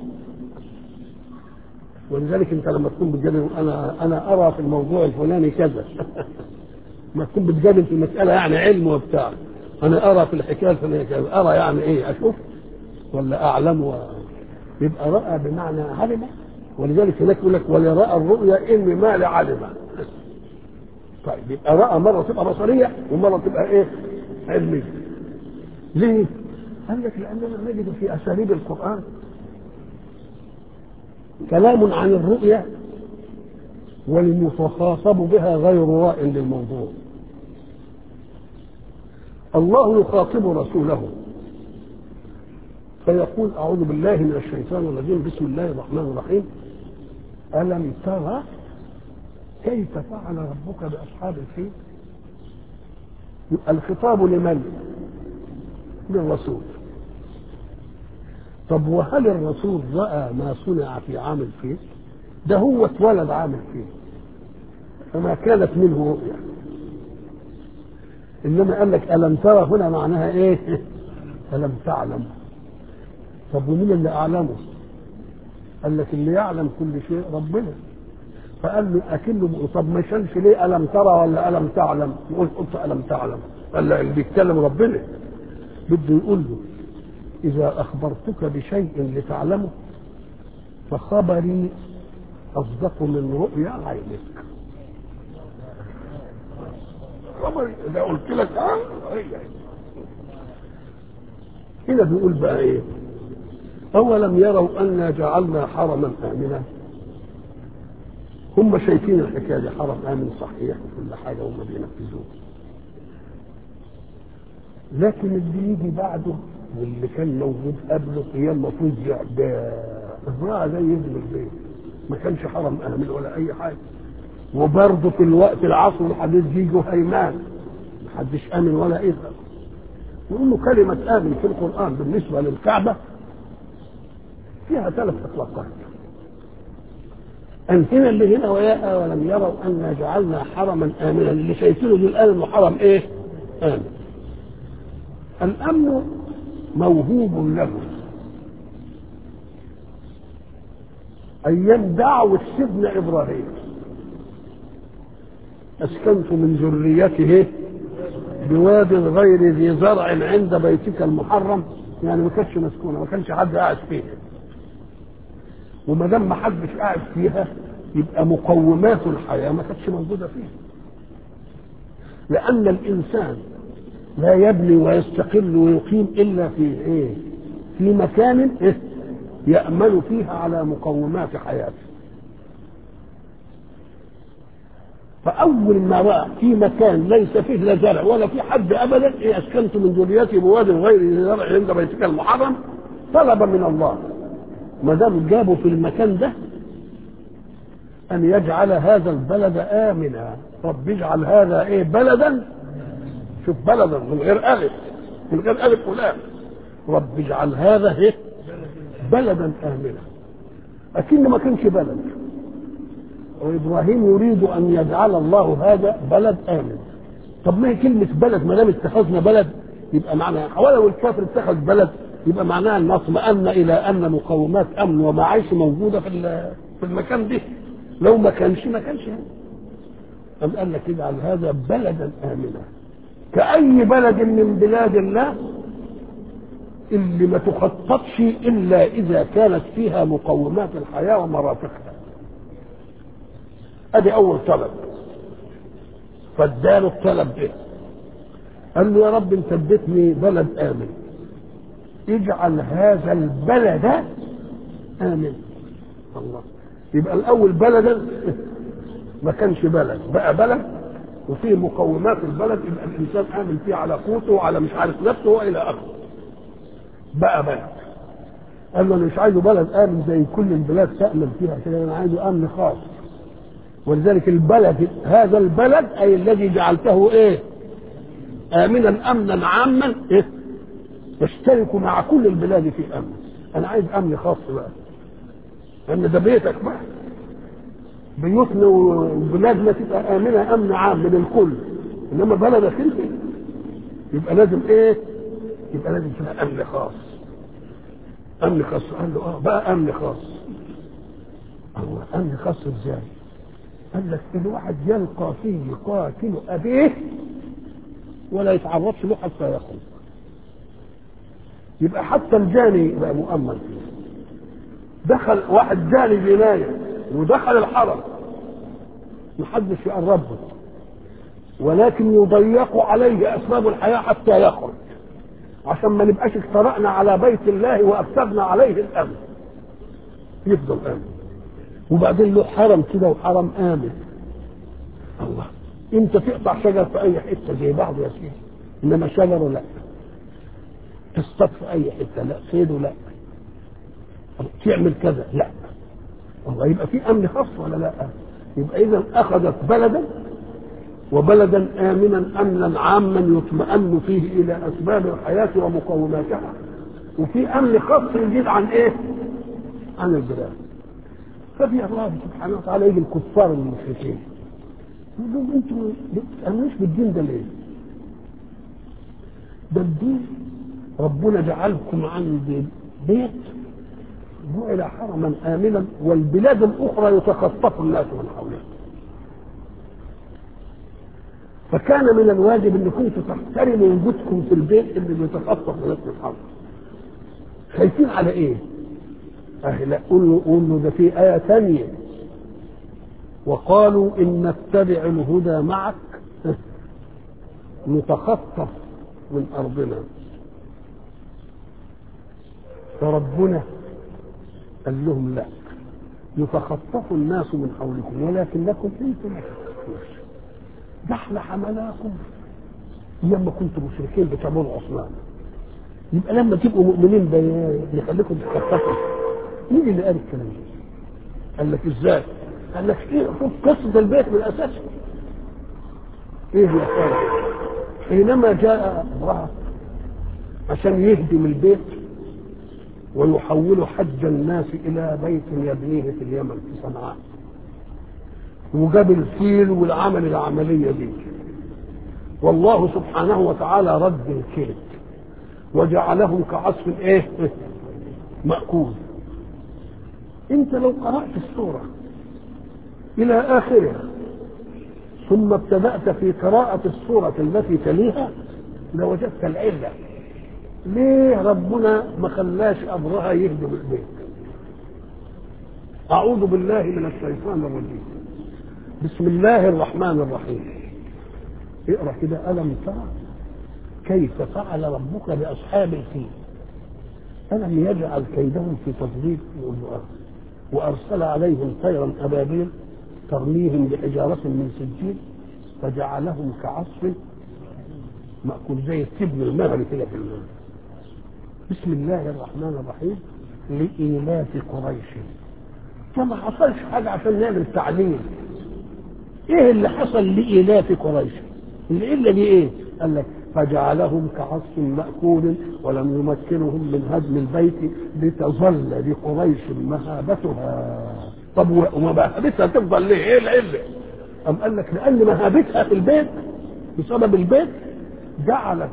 A: ولذلك انت لما تكون بتجادل انا انا ارى في الموضوع الفلاني كذا ما تكون بتجادل في مسألة يعني علم وبتاع انا ارى في الحكاية الفلانية كذا ارى يعني ايه اشوف ولا اعلم و... يبقى رأى بمعنى علم ولذلك هناك يقول لك ولرأى الرؤيا إن ما لعلم طيب يبقى رأى مرة تبقى بصرية ومرة تبقى إيه؟ علمية ليه؟ قال لك لأننا نجد في أساليب القرآن كلام عن الرؤيا والمتخاطب بها غير راء للموضوع الله يخاطب رسوله فيقول أعوذ بالله من الشيطان الرجيم بسم الله الرحمن الرحيم ألم ترى كيف فعل ربك بأصحاب الفيل الخطاب لمن للرسول طب وهل الرسول رأى ما صنع في عام الفيل ده هو اتولد عام الفيل فما كانت منه رؤيا انما قال لك الم ترى هنا معناها ايه الم تعلم طب ومين اللي اعلمه قال لك اللي يعلم كل شيء ربنا فقال له اكنه طب ما شالش ليه الم ترى ولا الم تعلم يقول قلت الم تعلم قال له اللي بيتكلم ربنا بده يقول له اذا اخبرتك بشيء لتعلمه فخبري اصدق من رؤيا عينك خبري اذا قلت لك اه هنا بيقول بقى ايه أولم يروا أنا جعلنا حرما آمنا هم شايفين الحكاية دي حرم آمن صحيح وكل حاجة هم بينفذوه لكن اللي يجي بعده واللي كان موجود قبله هي المفروض ده امرأة زي يبني البيت ما كانش حرم آمن ولا أي حاجة وبرضه في الوقت العصر الحديث يجوا هيمان محدش آمن ولا إيه يقول له كلمة آمن في القرآن بالنسبة للكعبة فيها ثلاث اطلاقات ان هنا اللي هنا ويا ولم يروا انا جعلنا حرما امنا اللي شايفينه دول قالوا انه حرم ايه؟ امن الامن موهوب له ايام دعوه سيدنا ابراهيم اسكنت من ذريته بواد غير ذي زرع عند بيتك المحرم يعني ما كانتش مسكونه ما كانش حد قاعد فيها وما دام ما حدش قاعد فيها يبقى مقومات الحياه ما كانتش موجوده فيها لان الانسان لا يبني ويستقل ويقيم الا في ايه في مكان إيه؟ يامن فيها على مقومات حياته فاول ما راى في مكان ليس فيه لا زرع ولا في حد ابدا إيه اسكنت من ذريتي بواد غير زرع عند بيتك المحرم طلب من الله ما دام جابوا في المكان ده ان يجعل هذا البلد امنا رب اجعل هذا ايه بلدا شوف بلدا من غير الف من غير الف ولام رب اجعل هذا ايه بلدا امنا اكن ما كانش بلد وابراهيم يريد ان يجعل الله هذا بلد امن طب ما هي كلمه بلد ما دام اتخذنا بلد يبقى معناها ولو الكافر اتخذ بلد يبقى معناها ان اطمأن الى ان مقومات امن ومعايش موجوده في في المكان ده لو ما كانش ما كانش أم قال لك اجعل هذا بلدا امنا كأي بلد من بلاد الله اللي ما تخططش الا اذا كانت فيها مقومات الحياه ومرافقها ادي اول طلب فاداله الطلب ده قال له يا رب انت اديتني بلد امن اجعل هذا البلد امن الله يبقى الاول بلدا ما كانش بلد بقى بلد وفيه مقومات البلد يبقى الانسان امن فيه على قوته وعلى مش عارف نفسه والى اخره بقى بلد قال له انا مش عايزه بلد امن زي كل البلاد تامن فيها كده انا عايزه امن خاص ولذلك البلد هذا البلد اي الذي جعلته ايه امنا امنا عاما إيه؟ يشترك مع كل البلاد في امن انا عايز امن خاص بقى لان ده بيتك بقى بيوتنا وبلادنا تبقى امنه امن عام من الكل انما بلدك انت يبقى لازم ايه؟ يبقى لازم تبقى امن خاص امن خاص قال له اه بقى امن خاص الله امن خاص ازاي؟ قال لك الواحد يلقى فيه قاتل ابيه ولا يتعرضش له حتى يخرج يبقى حتى الجاني يبقى مؤمن فيه دخل واحد جاني جنايه ودخل الحرم محدش يقربه ولكن يضيق عليه اسباب الحياه حتى يخرج عشان ما نبقاش اخترقنا على بيت الله وافسدنا عليه الامن يفضل امن وبعدين له حرم كده وحرم امن الله انت تقطع شجر في اي حته زي بعض يا سيدي انما شجره لا تصطاد في اي حته لا صيده لا تعمل كذا لا الله يبقى في امن خاص ولا لا يبقى اذا اخذت بلدا وبلدا امنا امنا عاما يطمئن فيه الى اسباب الحياه ومقوماتها وفي امن خاص يزيد عن ايه؟ عن البلاد ففي الله سبحانه وتعالى يجي الكفار المشركين يقول لهم انتوا ما بتامنوش بالدين ده ليه؟ ده الدين ربنا جعلكم عند بيت جعل حرما امنا والبلاد الاخرى يتخطف الناس من حولها فكان من الواجب ان كنتوا تحترموا وجودكم في البيت اللي بيتخطف الناس من حولها خايفين على ايه؟ أه لا قول له قول له ده في آية ثانية وقالوا إن نتبع الهدى معك نتخطف من أرضنا فربنا قال لهم لا يتخطف الناس من حولكم ولكنكم انتم ما تخطفوش ده احنا حملاكم لما كنتم مشركين بتعبدوا اصنام يبقى لما تبقوا مؤمنين بيخليكم تتخطفوا مين اللي قال الكلام ده؟ قال لك ازاي؟ قال لك ايه شوف قصه البيت من اساسه ايه يا اخوان حينما جاء امراه عشان يهدم البيت ويحول حج الناس الى بيت يبنيه في اليمن في صنعاء وجاب الفيل والعمل العمليه دي والله سبحانه وتعالى رد الكيد وجعلهم كعصف ايه مأكول انت لو قرأت السورة الى اخرها ثم ابتدأت في قراءة السورة التي تليها لوجدت العلة ليه ربنا ما خلاش أبرهة يهدم البيت أعوذ بالله من الشيطان الرجيم بسم الله الرحمن الرحيم اقرأ كده ألم ترى كيف فعل ربك بأصحاب الفيل ألم يجعل كيدهم في تضليل والوآن وأرسل عليهم طيرا أبابيل ترميهم بحجارة من سجيل فجعلهم كعصف مأكول زي التبن المغري كده في الماء بسم الله الرحمن الرحيم لإيلاف قريش فما حصلش حاجة عشان نعمل تعليم ايه اللي حصل لإيلاف قريش الإلا دي ايه قال لك فجعلهم كعصف مأكول ولم يمكنهم من هدم البيت لتظل لقريش مهابتها طب ومهابتها تفضل ليه؟ ايه العلة؟ أم قال لك لأن مهابتها في البيت بسبب البيت جعلت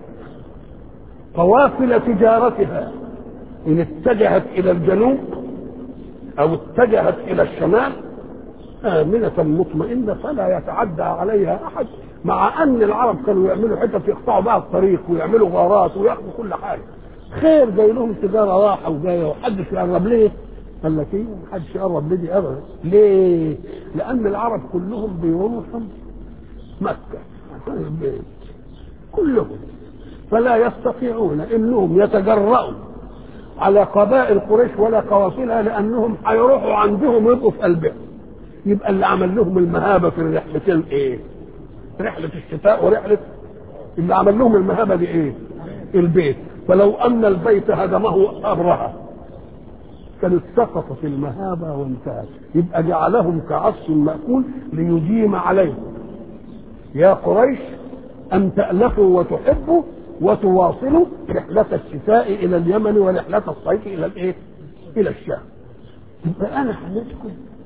A: قوافل تجارتها إن اتجهت إلى الجنوب أو اتجهت إلى الشمال آمنة مطمئنة فلا يتعدى عليها أحد مع أن العرب كانوا يعملوا حتت يقطعوا بها الطريق ويعملوا غارات وياخذوا كل حاجة خير جاي لهم تجارة راحة وجاية وحدش يقرب ليه؟ قال لك ايه محدش يقرب لدي ابدا ليه؟ لأن العرب كلهم بيروحوا مكة عشان البيت كلهم فلا يستطيعون انهم يتجرؤوا على قبائل قريش ولا قوافلها لانهم هيروحوا عندهم يبقوا في قلبهم يبقى اللي عمل لهم المهابه في الرحلتين ايه؟ رحله الشتاء ورحله اللي عمل لهم المهابه دي ايه؟ البيت فلو ان البيت هدمه ابرهه كانت سقطت المهابه وانتهت يبقى جعلهم كعصف ماكول ليديم عليهم يا قريش ان تالفوا وتحبوا وتواصلوا رحلة الشتاء إلى اليمن ورحلة الصيف إلى الإيه؟ إلى الشام. يبقى أنا خليتكم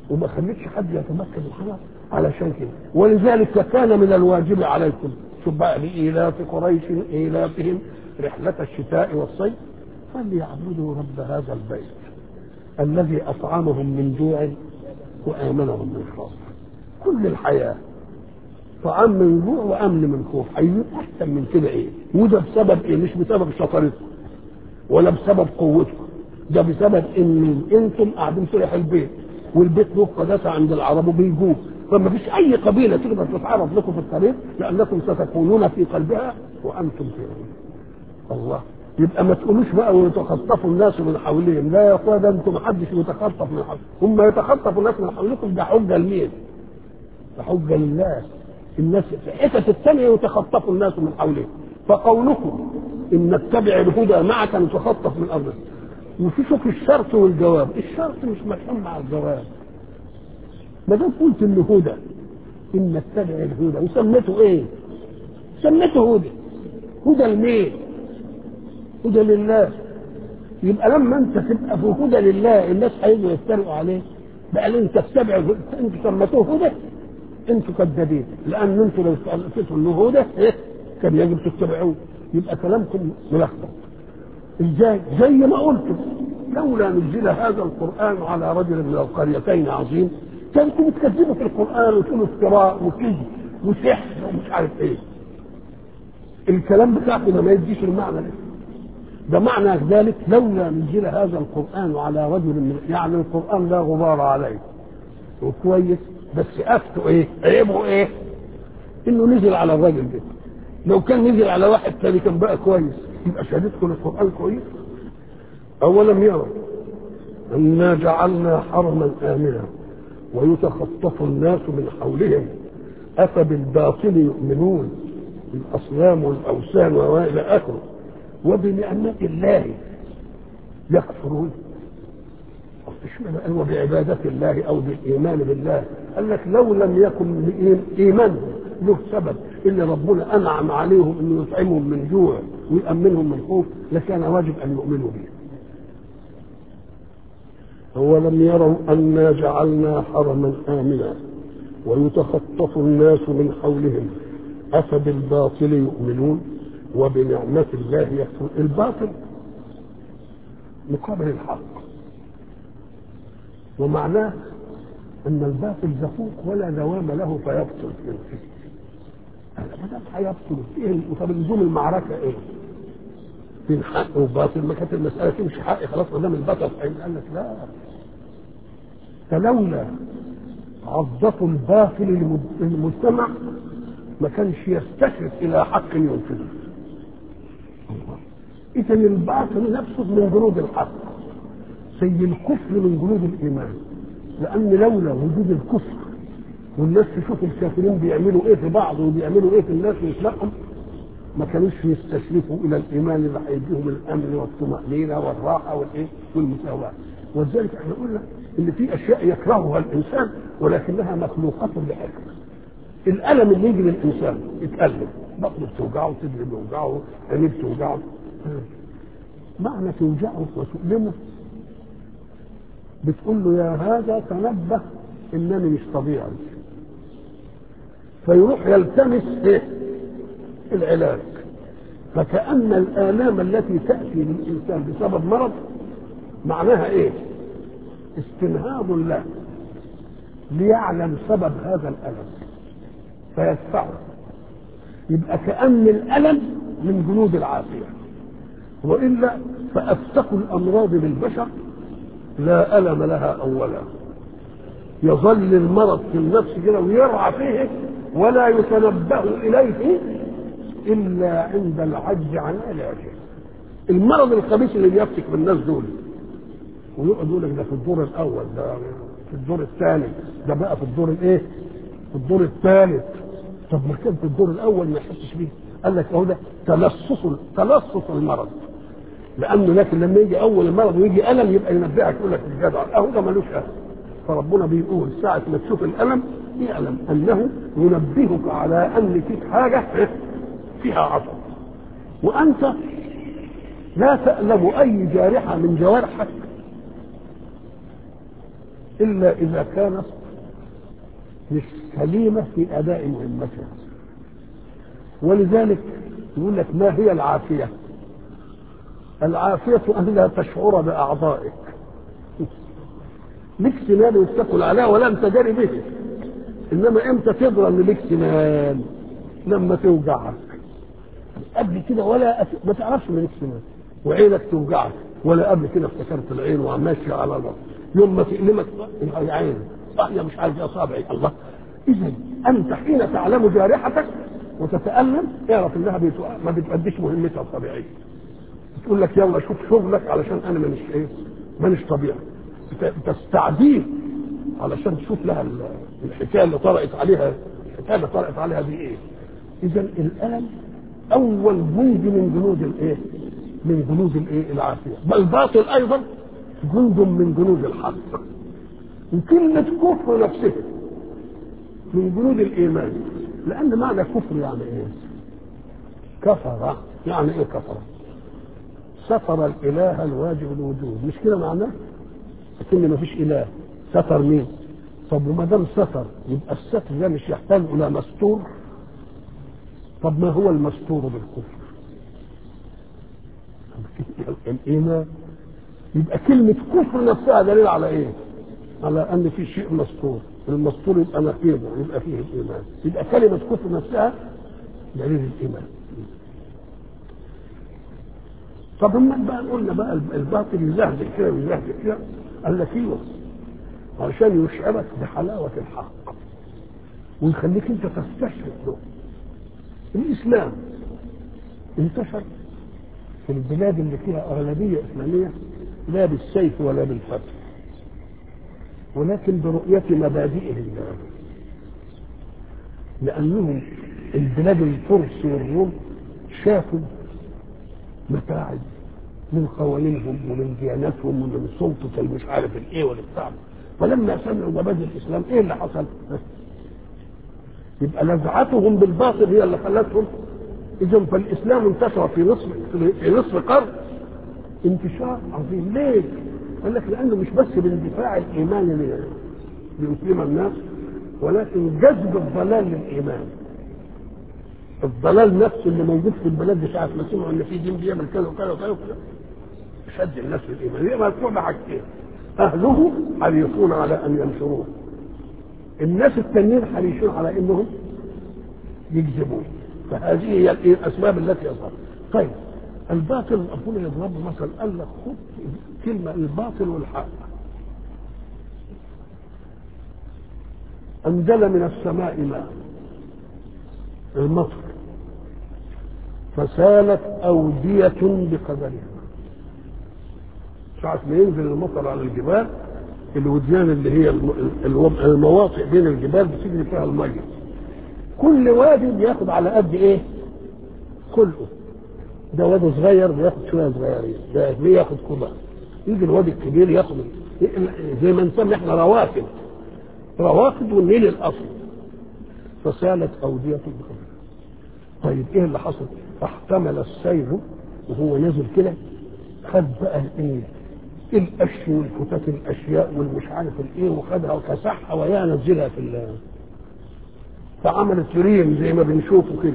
A: وما خليتش حد يتمكن الحرام علشان كده ولذلك كان من الواجب عليكم شوف بقى لإيلاف قريش إيلافهم رحلة الشتاء والصيف فليعبدوا رب هذا البيت الذي أطعمهم من جوع وآمنهم من خوف كل الحياة طعام من جوع وأمن من خوف عايزين أحسن من كده إيه وده بسبب إيه مش بسبب شطارتكم ولا بسبب قوتكم ده بسبب ان انتم قاعدين في البيت والبيت له قداسه عند العرب وبيجوه فما فيش اي قبيله تقدر تتعرض لكم في الطريق لانكم ستكونون في قلبها وانتم فيها الله يبقى ما تقولوش بقى ويتخطفوا الناس من حواليهم لا يا اخويا ده انتم محدش يتخطف من حواليهم هم يتخطفوا الناس من حواليكم ده حجه لمين؟ ده حجه لله الناس في الحتت الثانيه يتخطفوا الناس من حواليهم فقولكم ان نتبع الهدى معك نتخطف من ارضك وفي شوف الشرط والجواب الشرط مش مفهوم مع الجواب ما دام قلت انه هدى ان نتبع الهدى وسميته ايه سميته هدى هدى لمين هدى لله يبقى لما انت تبقى في هدى لله الناس هيجوا يتريقوا عليه بقى ليه انت تتبع انتوا سميتوه هدى انتوا كذابين لان انتوا لو قلتوا انه هدى ايه كان يجب تتبعوه يبقى كلامكم ملخبط ازاي زي ما قلت لولا نزل هذا القران على رجل من القريتين عظيم كانكم بتكذبوا في القران وتقولوا افتراء وكذب وسحر ومش عارف ايه الكلام بتاعكم ده ما يديش المعنى ده ده معنى ذلك لولا نزل هذا القران على رجل من يعني القران لا غبار عليه وكويس بس افتوا ايه عيبه ايه انه نزل على الراجل ده لو كان نزل على واحد تاني كان بقى كويس يبقى شهادتكم القرآن كويس أولم يروا أنا جعلنا حرما آمنا ويتخطف الناس من حولهم أفبالباطل يؤمنون الأصنام والأوثان وإلى آخره وبنعمة الله يكفرون اشمعنى قال وبعبادة الله أو بالإيمان بالله قال لك لو لم يكن إيمانهم له سبب اللي ربنا انعم عليهم انه يطعمهم من جوع ويامنهم من خوف لكان واجب ان يؤمنوا به أولم يروا أنا جعلنا حرما آمنا ويتخطف الناس من حولهم أفبالباطل يؤمنون وبنعمة الله يكفرون الباطل مقابل الحق ومعناه أن الباطل زفوق ولا دوام له فيبطل فيه ما دام هيبطل ايه طب لزوم المعركه ايه؟ بين حق وباطل ما كانت المساله تمشي حق خلاص ما دام البطل قال لك لا فلولا عظفوا الباطل للمجتمع ما كانش يستشرف الى حق ينفذه اذا الباطل نفسه من جنود الحق زي الكفر من جنود الايمان لان لولا وجود الكفر والناس تشوف الكافرين بيعملوا ايه في بعض وبيعملوا ايه في الناس ويسلقهم ما كانوش يستشرفوا الى الايمان اللي هيديهم الامن والطمانينه والراحه والايه والمساواه ولذلك احنا قلنا ان في اشياء يكرهها الانسان ولكنها مخلوقه لحكمه الالم اللي يجي للانسان يتالم بطنه بتوجعه صدره بيوجعه عينيه بتوجعه معنى توجعه وتؤلمه بتقول له يا هذا تنبه انني مش طبيعي فيروح يلتمس ايه العلاج فكأن الآلام التي تأتي للإنسان بسبب مرض معناها إيه؟ استنهاض له ليعلم سبب هذا الألم فيدفعه يبقى كأن الألم من جنود العافية وإلا فأفتق الأمراض للبشر لا ألم لها أولا يظل المرض في النفس كده ويرعى فيه ولا يتنبه إليه إلا عند العجز عن علاجه المرض الخبيث اللي بيفتك بالناس دول ويقعد يقول لك ده في الدور الأول ده في الدور الثاني ده بقى في الدور الإيه؟ في الدور الثالث طب ما كان في الدور الأول ما يحسش بيه قال لك أهو ده تلصص تلصص المرض لأنه لكن لما يجي أول المرض ويجي ألم يبقى ينبهك يقول لك الجدع أهو ده ملوش ألم فربنا بيقول ساعة ما تشوف الألم اعلم أنه ينبهك على أن فيك حاجة فيها عصب وأنت لا تألم أي جارحة من جوارحك إلا إذا كانت مش سليمة في أداء مهمتها ولذلك يقول لك ما هي العافية العافية أن لا تشعر بأعضائك لك سنان وتاكل عليها ولا انت داري به انما امتى تضرب ان لك سنان لما توجعك قبل كده ولا أت... ما تعرفش ان لك سنان وعينك توجعك ولا قبل كده افتكرت العين وماشي على الارض يوم ما تألمك يا عين صاحيه مش عارف اصابعي الله اذا انت حين تعلم جارحتك وتتألم اعرف انها بيتو... ما بتؤديش مهمتها الطبيعيه تقول لك يلا شوف شغلك علشان انا مانيش ايه مانيش طبيعي تستعديه علشان تشوف لها الحكايه اللي طرقت عليها الحكايه اللي طرقت عليها دي ايه اذا الالم اول جند من جنود الايه من جنود الايه العافيه بل باطل ايضا جند من جنود الحق وكلمه كفر نفسها من جنود الايمان لان معنى كفر يعني ايه كفر يعني ايه كفر ستر الاله الواجب الوجود مش كده معناه لكن ما فيش اله ستر مين طب وما دام ستر يبقى الستر ده مش يحتاج الى مستور طب ما هو المستور بالكفر الايمان يبقى كلمة كفر نفسها دليل على ايه؟ على ان في شيء مستور، المستور يبقى نقيضه يبقى فيه الايمان، يبقى كلمة كفر نفسها دليل الايمان. طب اما بقى قلنا بقى الباطل يزهزه كده ويزهزه كده قال لك ايوه علشان يشعرك بحلاوة الحق ويخليك انت تستشهد له الاسلام انتشر في البلاد اللي فيها اغلبية اسلامية لا بالسيف ولا بالفتح ولكن برؤية مبادئه لأنهم البلاد الفرس والروم شافوا متاعب من قوانينهم ومن دياناتهم ومن سلطة المش عارف الايه والبتاع فلما سمعوا مبادئ الاسلام ايه اللي حصل؟ يبقى نزعتهم بالباطل هي اللي خلتهم اذا فالاسلام انتشر في نصف في نصف قرن انتشار عظيم ليه؟ قال لك لانه مش بس باندفاع الايمان ليسلم الناس ولكن جذب الضلال للايمان الضلال نفسه اللي موجود في البلاد دي ساعه ما سمعوا ان في دين بيعمل كذا وكذا وكذا وكذا شد الناس للايمان يبقى مدفوع بحاجتين اهله حريصون على ان ينشروه الناس التانيين حريصون على انهم يكذبوه فهذه هي الاسباب التي اظهر طيب الباطل ربنا يضرب مثل قال لك خد كلمه الباطل والحق انزل من السماء ماء المطر فسالت أودية بقدرها ساعة ما ينزل المطر على الجبال الوديان اللي هي المواطئ بين الجبال بتجري فيها المية كل وادي بياخد على قد ايه؟ كله ده وادي صغير بياخد شويه صغيرين ده بياخد كبار يجي الوادي الكبير ياخد زي ما نسمي احنا روافد روافد والنيل الاصلي فسالت أودية بقدرها طيب ايه اللي حصل فاحتمل السيل وهو نازل كده خد بقى الايه القش والفتات الاشياء والمش عارف الايه وخدها وكسحها ويا نزلها في الله فعملت ريم زي ما بنشوفه كده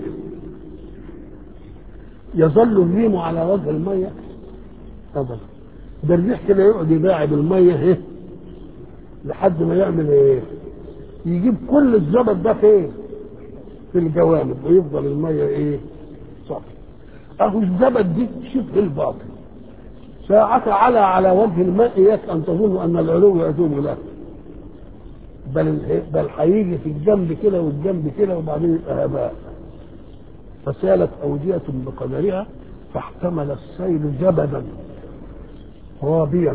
A: يظل الريم على وجه الميه ابدا ده الريح كده يقعد يباعد الميه ايه لحد ما يعمل ايه يجيب كل الزبد ده فين في الجوانب ويفضل الميه ايه صافي اهو الزبد دي شبه الباطل ساعة على على وجه الماء اياك ان تظن ان العلو يدوم له بل بل هيجي في الجنب كده والجنب كده وبعدين يبقى هباء فسالت أودية بقدرها فاحتمل السيل زبدا رابيا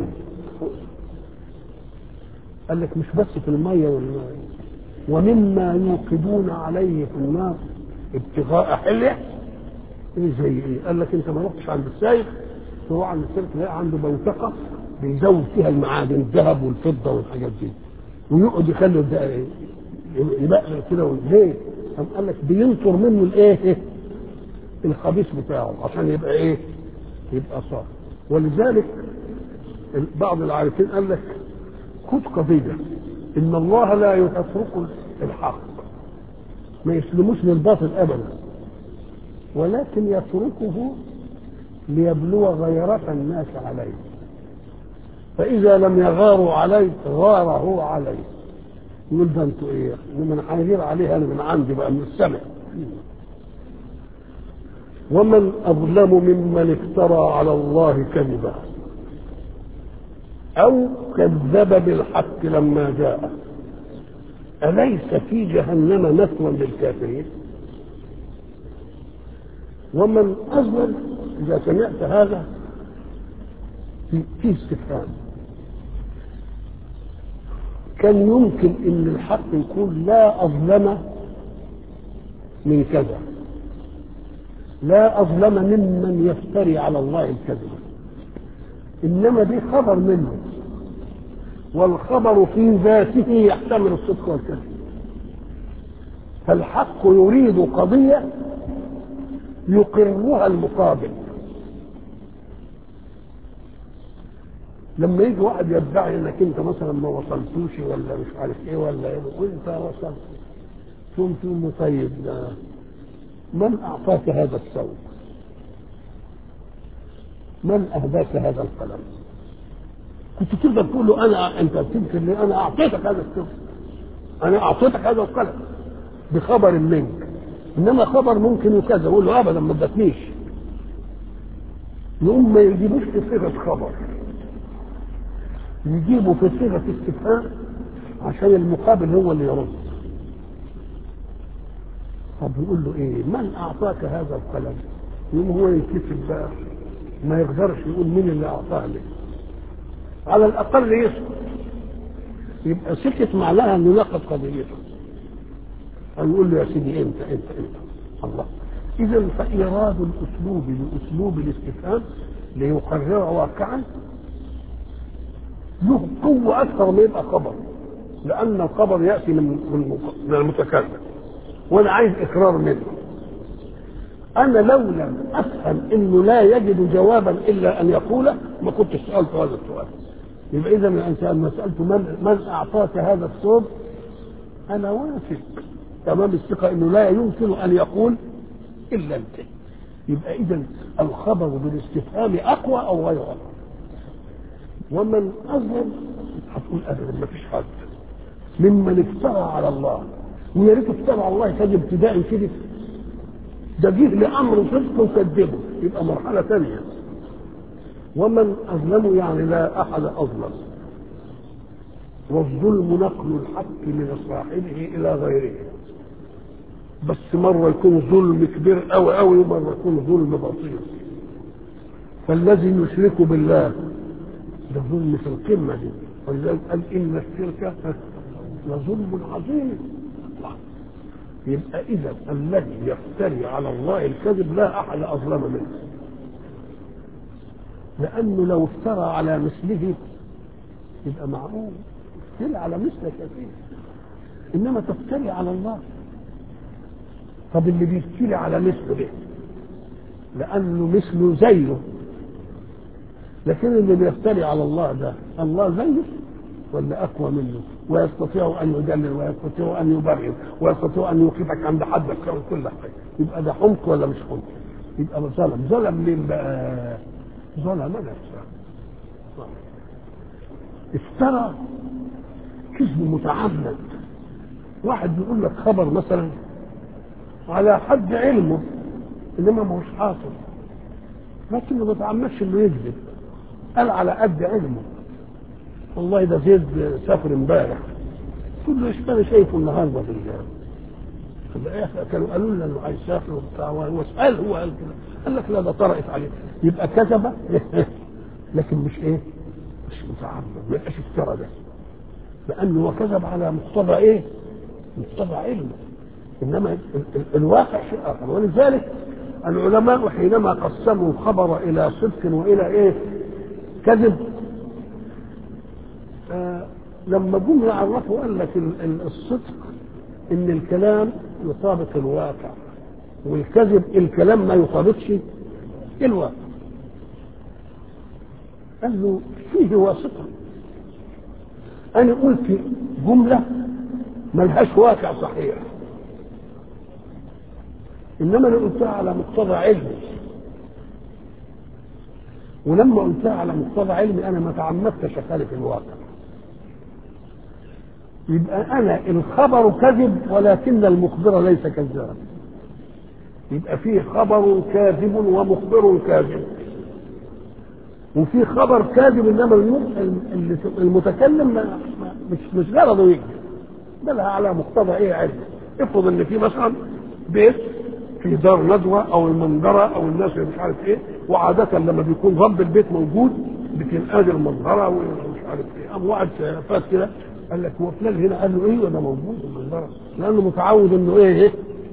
A: قال لك مش بس في المية والماء ومما يوقدون عليه في النار ابتغاء حليه ايه زي ايه؟ قال لك انت ما رحتش عند السايق تروح عند السايق تلاقي عنده بوتقه بيزود فيها المعادن الذهب والفضه والحاجات دي ويقعد يخلي ده يبقى كده ليه؟ قام قال لك بينطر منه الايه؟ الخبيث بتاعه عشان يبقى ايه؟ يبقى صافي ولذلك بعض العارفين قال لك خد قضية إن الله لا يترك الحق ما يسلموش للباطل أبدا ولكن يتركه ليبلو غيرة الناس عليه فإذا لم يغاروا عليه غار هو عليه يقول ده انتوا ايه؟ من هيغير عليه انا من عندي بقى من السماء ومن أظلم ممن افترى على الله كذبا أو كذب بالحق لما جاء أليس في جهنم مثوى للكافرين ومن أظلم إذا سمعت هذا في, في استفهام كان يمكن ان الحق يكون لا اظلم من كذا لا اظلم ممن يفتري على الله الكذب انما دي خبر منه والخبر في ذاته يحتمل الصدق والكذب فالحق يريد قضيه يقرها المقابل لما يجي واحد يدعي انك انت مثلا ما وصلتوش ولا مش عارف ايه ولا ايه وانت وصلت ثم تقول له طيب ده من اعطاك هذا الثوب؟ من اهداك هذا القلم؟ كنت تقدر تقول له انا انت تنكر لي انا اعطيتك هذا الثوب انا اعطيتك هذا القلم بخبر منك انما خبر ممكن وكذا يقول له ابدا ما ادتنيش يقوم ما يجيبوش في صيغه خبر يجيبوا في صيغه استفهام عشان المقابل هو اللي يرد طب يقول له ايه من اعطاك هذا القلم يقوم هو ينكسب بقى ما يقدرش يقول مين اللي اعطاه لي على الاقل يسكت يبقى سكت معناها انه ياخذ قضيته أو يقول له يا سيدي انت انت انت الله اذا فايراد الاسلوب باسلوب الاستفهام ليقرر واقعا له قوة أكثر ما يبقى خبر لأن الخبر يأتي من من المتكلم وأنا عايز إقرار منه أنا لو لم أفهم إنه لا يجد جوابا إلا أن يقوله ما كنت سألت هذا السؤال يبقى إذا الإنسان ما سألته من, من أعطاك هذا الثوب أنا واثق تمام الثقة إنه لا يمكن أن يقول إلا أنت يبقى إذا الخبر بالاستفهام أقوى أو غير أقوى ومن أظلم هتقول أبدا ما فيش حد ممن افترى على الله ويا ريت افترى على الله كذب ابتداء كده ده جه لأمر صدق وكذبه يبقى مرحلة ثانية ومن أظلم يعني لا أحد أظلم والظلم نقل الحق من صاحبه إلى غيره بس مرة يكون ظلم كبير أوي أوي ومرة يكون ظلم بسيط فالذي يشرك بالله ده ظلم في القمة دي ولذلك قال إن الشرك لظلم عظيم يبقى إذا الذي يفتري على الله الكذب لا أحد أظلم منه لأنه لو افترى على مثله يبقى معقول افتري على مثلك يا سيدي إنما تفتري على الله طب اللي بيفتري على مثله ليه؟ لأنه مثله زيه لكن اللي بيفتري على الله ده الله زيه ولا اقوى منه ويستطيع ان يدلل ويستطيع ان يبرر ويستطيع ان يوقفك عند حدك كل حاجه يبقى ده حمق ولا مش حمق يبقى ظلم ظلم مين بقى ظلم نفسه افترى كذب متعمد واحد بيقول لك خبر مثلا على حد علمه انما ما هوش حاصل لكنه ما بيتعمدش انه يكذب قال على قد علمه والله ده زيد سافر امبارح كل ايش انا شايفه النهارده في الجامعه كانوا قالوا لنا انه هيسافر وبتاع واسال هو قال كده قال لك لا ده طرقت عليه يبقى كذب لكن مش ايه؟ مش متعمد ما يبقاش افترى ده لانه هو كذب على مقتضى ايه؟ مقتضى علمه انما ال ال الواقع شيء اخر ولذلك العلماء حينما قسموا الخبر الى صدق والى ايه؟ كذب آه لما جم يعرفوا قال لك الصدق ان الكلام يطابق الواقع والكذب الكلام ما يطابقش الواقع قال له فيه واسطه انا قلت جمله ملهاش واقع صحيح انما انا قلتها على مقتضى علمي ولما قلتها على مقتضى علمي انا ما تعمدتش اخالف الواقع يبقى انا الخبر كذب ولكن المخبر ليس كذاب يبقى فيه خبر كاذب ومخبر كاذب وفي خبر كاذب انما المتكلم ما مش مش غرضه يكذب بل على مقتضى ايه علم افرض ان في مثلا بيت في دار ندوه او المنظره او الناس اللي مش عارف ايه وعاده لما بيكون رب البيت موجود بتنقاد المنظره ومش عارف ايه قام واحد فات كده قال لك هو فلان هنا قال له ايه ده موجود المنظره لانه متعود انه ايه, إيه؟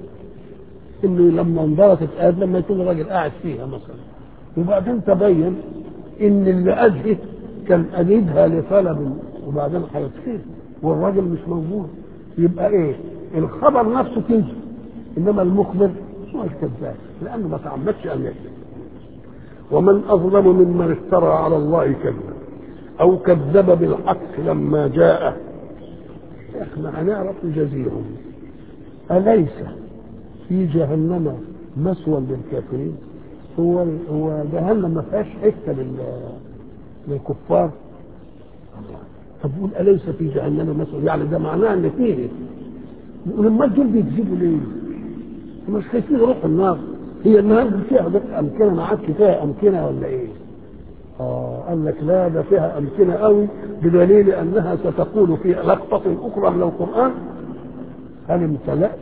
A: انه لما منظره تتقاد لما يكون الراجل قاعد فيها مثلا وبعدين تبين ان اللي اجهد كان اجدها لطلب وبعدين هيطفيه والراجل مش موجود يبقى ايه الخبر نفسه كذب انما المخبر مش كذاب لانه ما تعمدش ان يكذب ومن اظلم ممن افترى على الله كذبا او كذب بالحق لما جاءه احنا هنعرف نجازيهم اليس في جهنم مثوى للكافرين هو هو جهنم ما فيهاش حته للكفار طب يقول اليس في جهنم مثوى يعني ده معناه ان فيه يقول امال دول بيكذبوا ليه؟ مش خايفين يروحوا النار هي النار فيها بس امكنه ما عادش فيها امكنه ولا ايه؟ اه قال لك لا ده فيها امكنه قوي بدليل انها ستقول في لقطه اخرى من القران هل امتلأت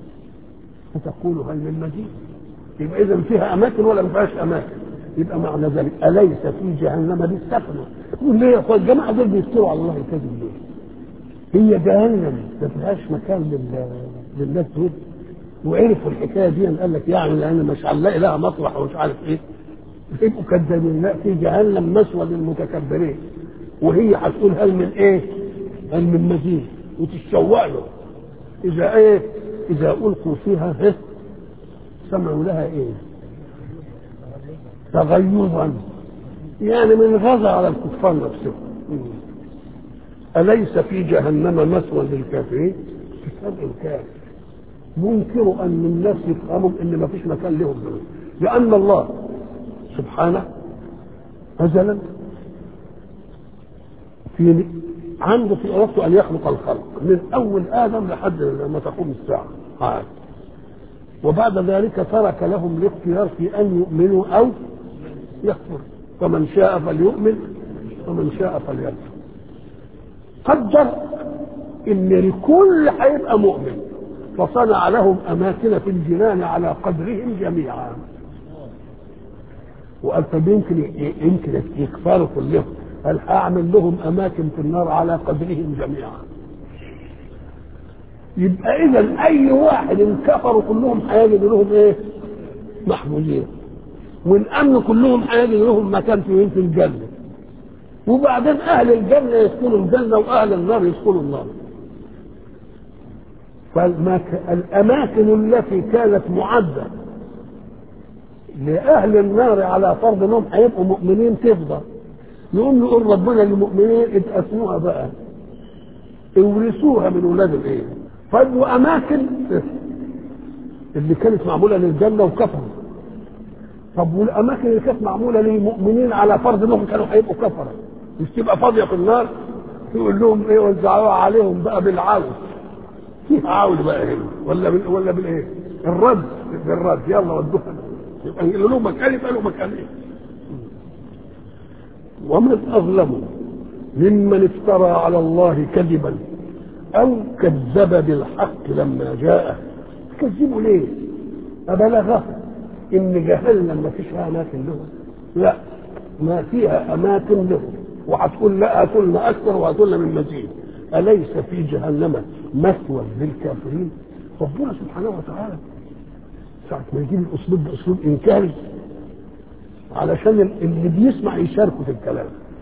A: فتقول هل من مزيد يبقى اذا فيها اماكن ولا ما فيهاش اماكن يبقى معنى ذلك اليس في جهنم دي السفنه يقول ليه يا اخوان الجماعه دول بيفتروا على الله الكذب ليه؟ هي جهنم ما فيهاش مكان لل... للناس دول وعرفوا الحكايه دي قال لك يعني لان مش هنلاقي لها مطرح ومش عارف ايه يبقوا كذابين لا في جهنم مسوى للمتكبرين وهي هتقول هل من ايه؟ هل من مزيد وتتشوق له اذا ايه؟ اذا القوا فيها ايه؟ سمعوا لها ايه؟ تغيظا يعني من غزا على الكفار نفسهم أليس في جهنم مثوى للكافرين؟ كتاب الكافر منكر أن الناس يفهموا أن ما فيش مكان لهم دول لأن الله سبحانه أزلا في عنده في إرادته أن يخلق الخلق من أول آدم لحد ما تقوم الساعة عاد وبعد ذلك ترك لهم الاختيار في أن يؤمنوا أو يكفر فمن شاء فليؤمن ومن شاء فليكفر قدر ان الكل هيبقى مؤمن فصنع لهم اماكن في الجنان على قدرهم جميعا وقال طب يمكن يمكن يكفروا كلهم قال هعمل لهم اماكن في النار على قدرهم جميعا يبقى اذا اي واحد ان كفروا كلهم هيجد لهم ايه محمودين والامن كلهم هيجد لهم مكان في في الجنه وبعدين اهل الجنه يسكنوا الجنه واهل النار يسكنوا النار فالاماكن التي كانت معده لاهل النار على فرض انهم هيبقوا مؤمنين تفضل يقوم يقول ربنا للمؤمنين اتقسموها بقى اورثوها من ولاد الايه فادوا اماكن اللي كانت معموله للجنه وكفروا طب والاماكن اللي كانت معموله للمؤمنين على فرض انهم كانوا هيبقوا كفره مش تبقى فاضيه في النار يقول لهم ايه وزعوها عليهم بقى بالعون فيها عون بقى هنا ولا بال ولا بالايه؟ الرد بالرد يلا ودوها يبقى له مكان يبقى له مكان ايه؟ ومن اظلم ممن افترى على الله كذبا او كذب بالحق لما جاءه تكذبوا ليه؟ أبلغه إن جهنم ما فيش فيها أماكن له لا ما فيها أماكن له وهتقول لا هاتولنا أكثر وهاتولنا من مزيد أليس في جهنم مثوى للكافرين ربنا سبحانه وتعالى ساعة ما يجيب الأسلوب ده أسلوب إنكاري علشان اللي بيسمع يشاركه في الكلام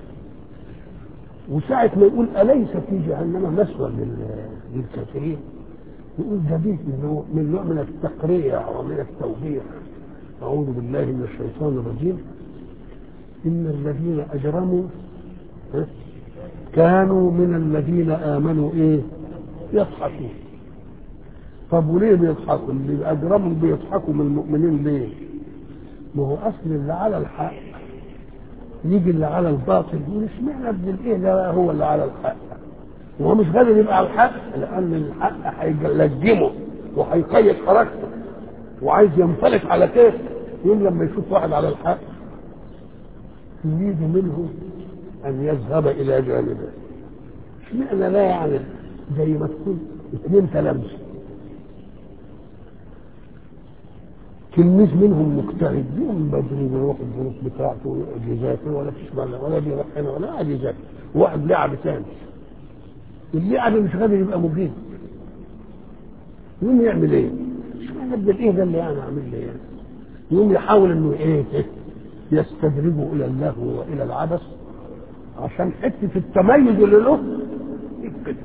A: وساعة ما يقول أليس في جهنم مثوى للكافرين يقول ده دي من نوع من التقريع ومن التوبيخ أعوذ بالله من الشيطان الرجيم إن الذين أجرموا كانوا من الذين امنوا ايه يضحكون طب وليه بيضحكوا اللي اجرمهم بيضحكوا من المؤمنين ليه ما هو اصل اللي على الحق يجي اللي على الباطل يقول اشمعنى ابن الايه ده هو اللي على الحق وهو مش قادر يبقى على الحق لان الحق هيلجمه وهيقيد حركته وعايز ينفلت على كيف يوم لما يشوف واحد على الحق يريد منه ان يذهب الى جانبه اشمعنى لا يعني زي ما تكون اثنين تلامذه تلميذ منهم مجتهد يوم بدري بيروح الدروس بتاعته ويقعد يذاكر ولا تسمع له ولا بيروح هنا ولا قاعد يذاكر واحد لعب ثاني اللعب مش قادر يبقى مجيد يقوم يعمل ايه؟ اشمعنى ابن الايه ده اللي انا اعمل لي يعني؟ يقوم يحاول انه ايه؟ يستدرجه الى اللهو والى العبث عشان حته التميز اللي له يفقد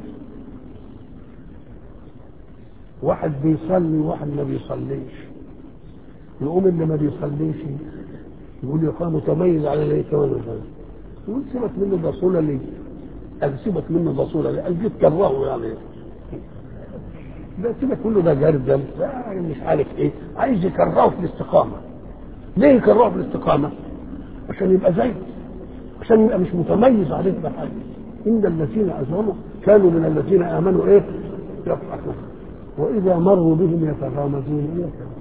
A: واحد بيصلي وواحد ما بيصليش يقوم اللي ما بيصليش يقول يا اخوان متميز على اللي كمان وكمان يقول سيبك منه ده صوله ليه؟ قال سيبك منه ده صوله ليه؟ قال جيت كرهه يعني ده سيبك منه ده جردل ده مش عارف ايه عايز يكرهه في الاستقامه ليه يكرهه في الاستقامه؟ عشان يبقى زيه عشان يبقى مش متميز عليك بحاجه ان الذين اجرموا كانوا من الذين امنوا ايه؟ يضحكون واذا مروا بهم يتغامزون يتغامزون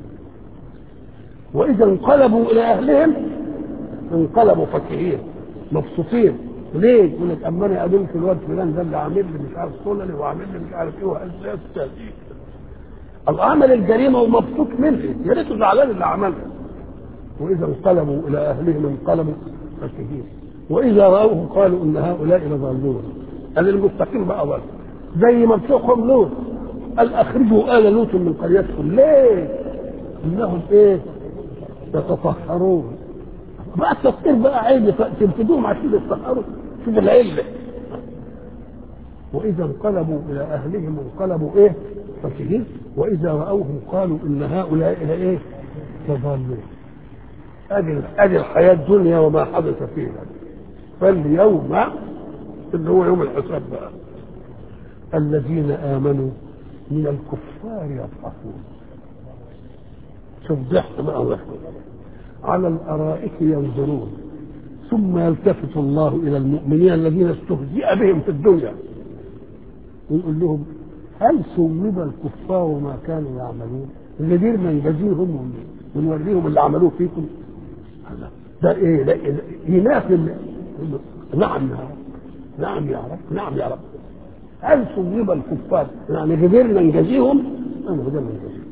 A: واذا انقلبوا الى اهلهم انقلبوا فكهين مبسوطين ليه؟ يقول لك اما انا قابلت الواد فلان ده اللي عامل لي مش عارف سللي وعامل لي مش عارف ايه وازاي الله عمل الجريمه ومبسوط منها يا ريته زعلان اللي عملها واذا انقلبوا الى اهلهم انقلبوا فكهين واذا راوهم قالوا ان هؤلاء لضالون قال المستقيم بقى ضل زي ما بتوعهم لوط قال اخرجوا ال لوط من قريتكم ليه؟ انهم ايه؟ يتطهرون بقى التفكير بقى عيب تنفذوهم عشان يتطهروا شوف العله واذا انقلبوا الى اهلهم انقلبوا ايه؟ فكهين واذا راوهم قالوا ان هؤلاء الى ايه؟ لضالون ادي ادي الحياه الدنيا وما حدث فيها فاليوم اللي هو يوم الحساب بقى الذين امنوا من الكفار يضحكون شوف ضحك بقى ضحك على الارائك ينظرون ثم يلتفت الله الى المؤمنين الذين استهزئ بهم في الدنيا ويقول لهم هل ثوب الكفار ما كانوا يعملون اللي ديرنا نجازيهم ونوريهم اللي عملوه فيكم ده ايه ده ينافي نعم يا رب نعم يا رب نعم يا رب هل ثوب الكفار يعني قدرنا نجازيهم انا قدرنا نجازيهم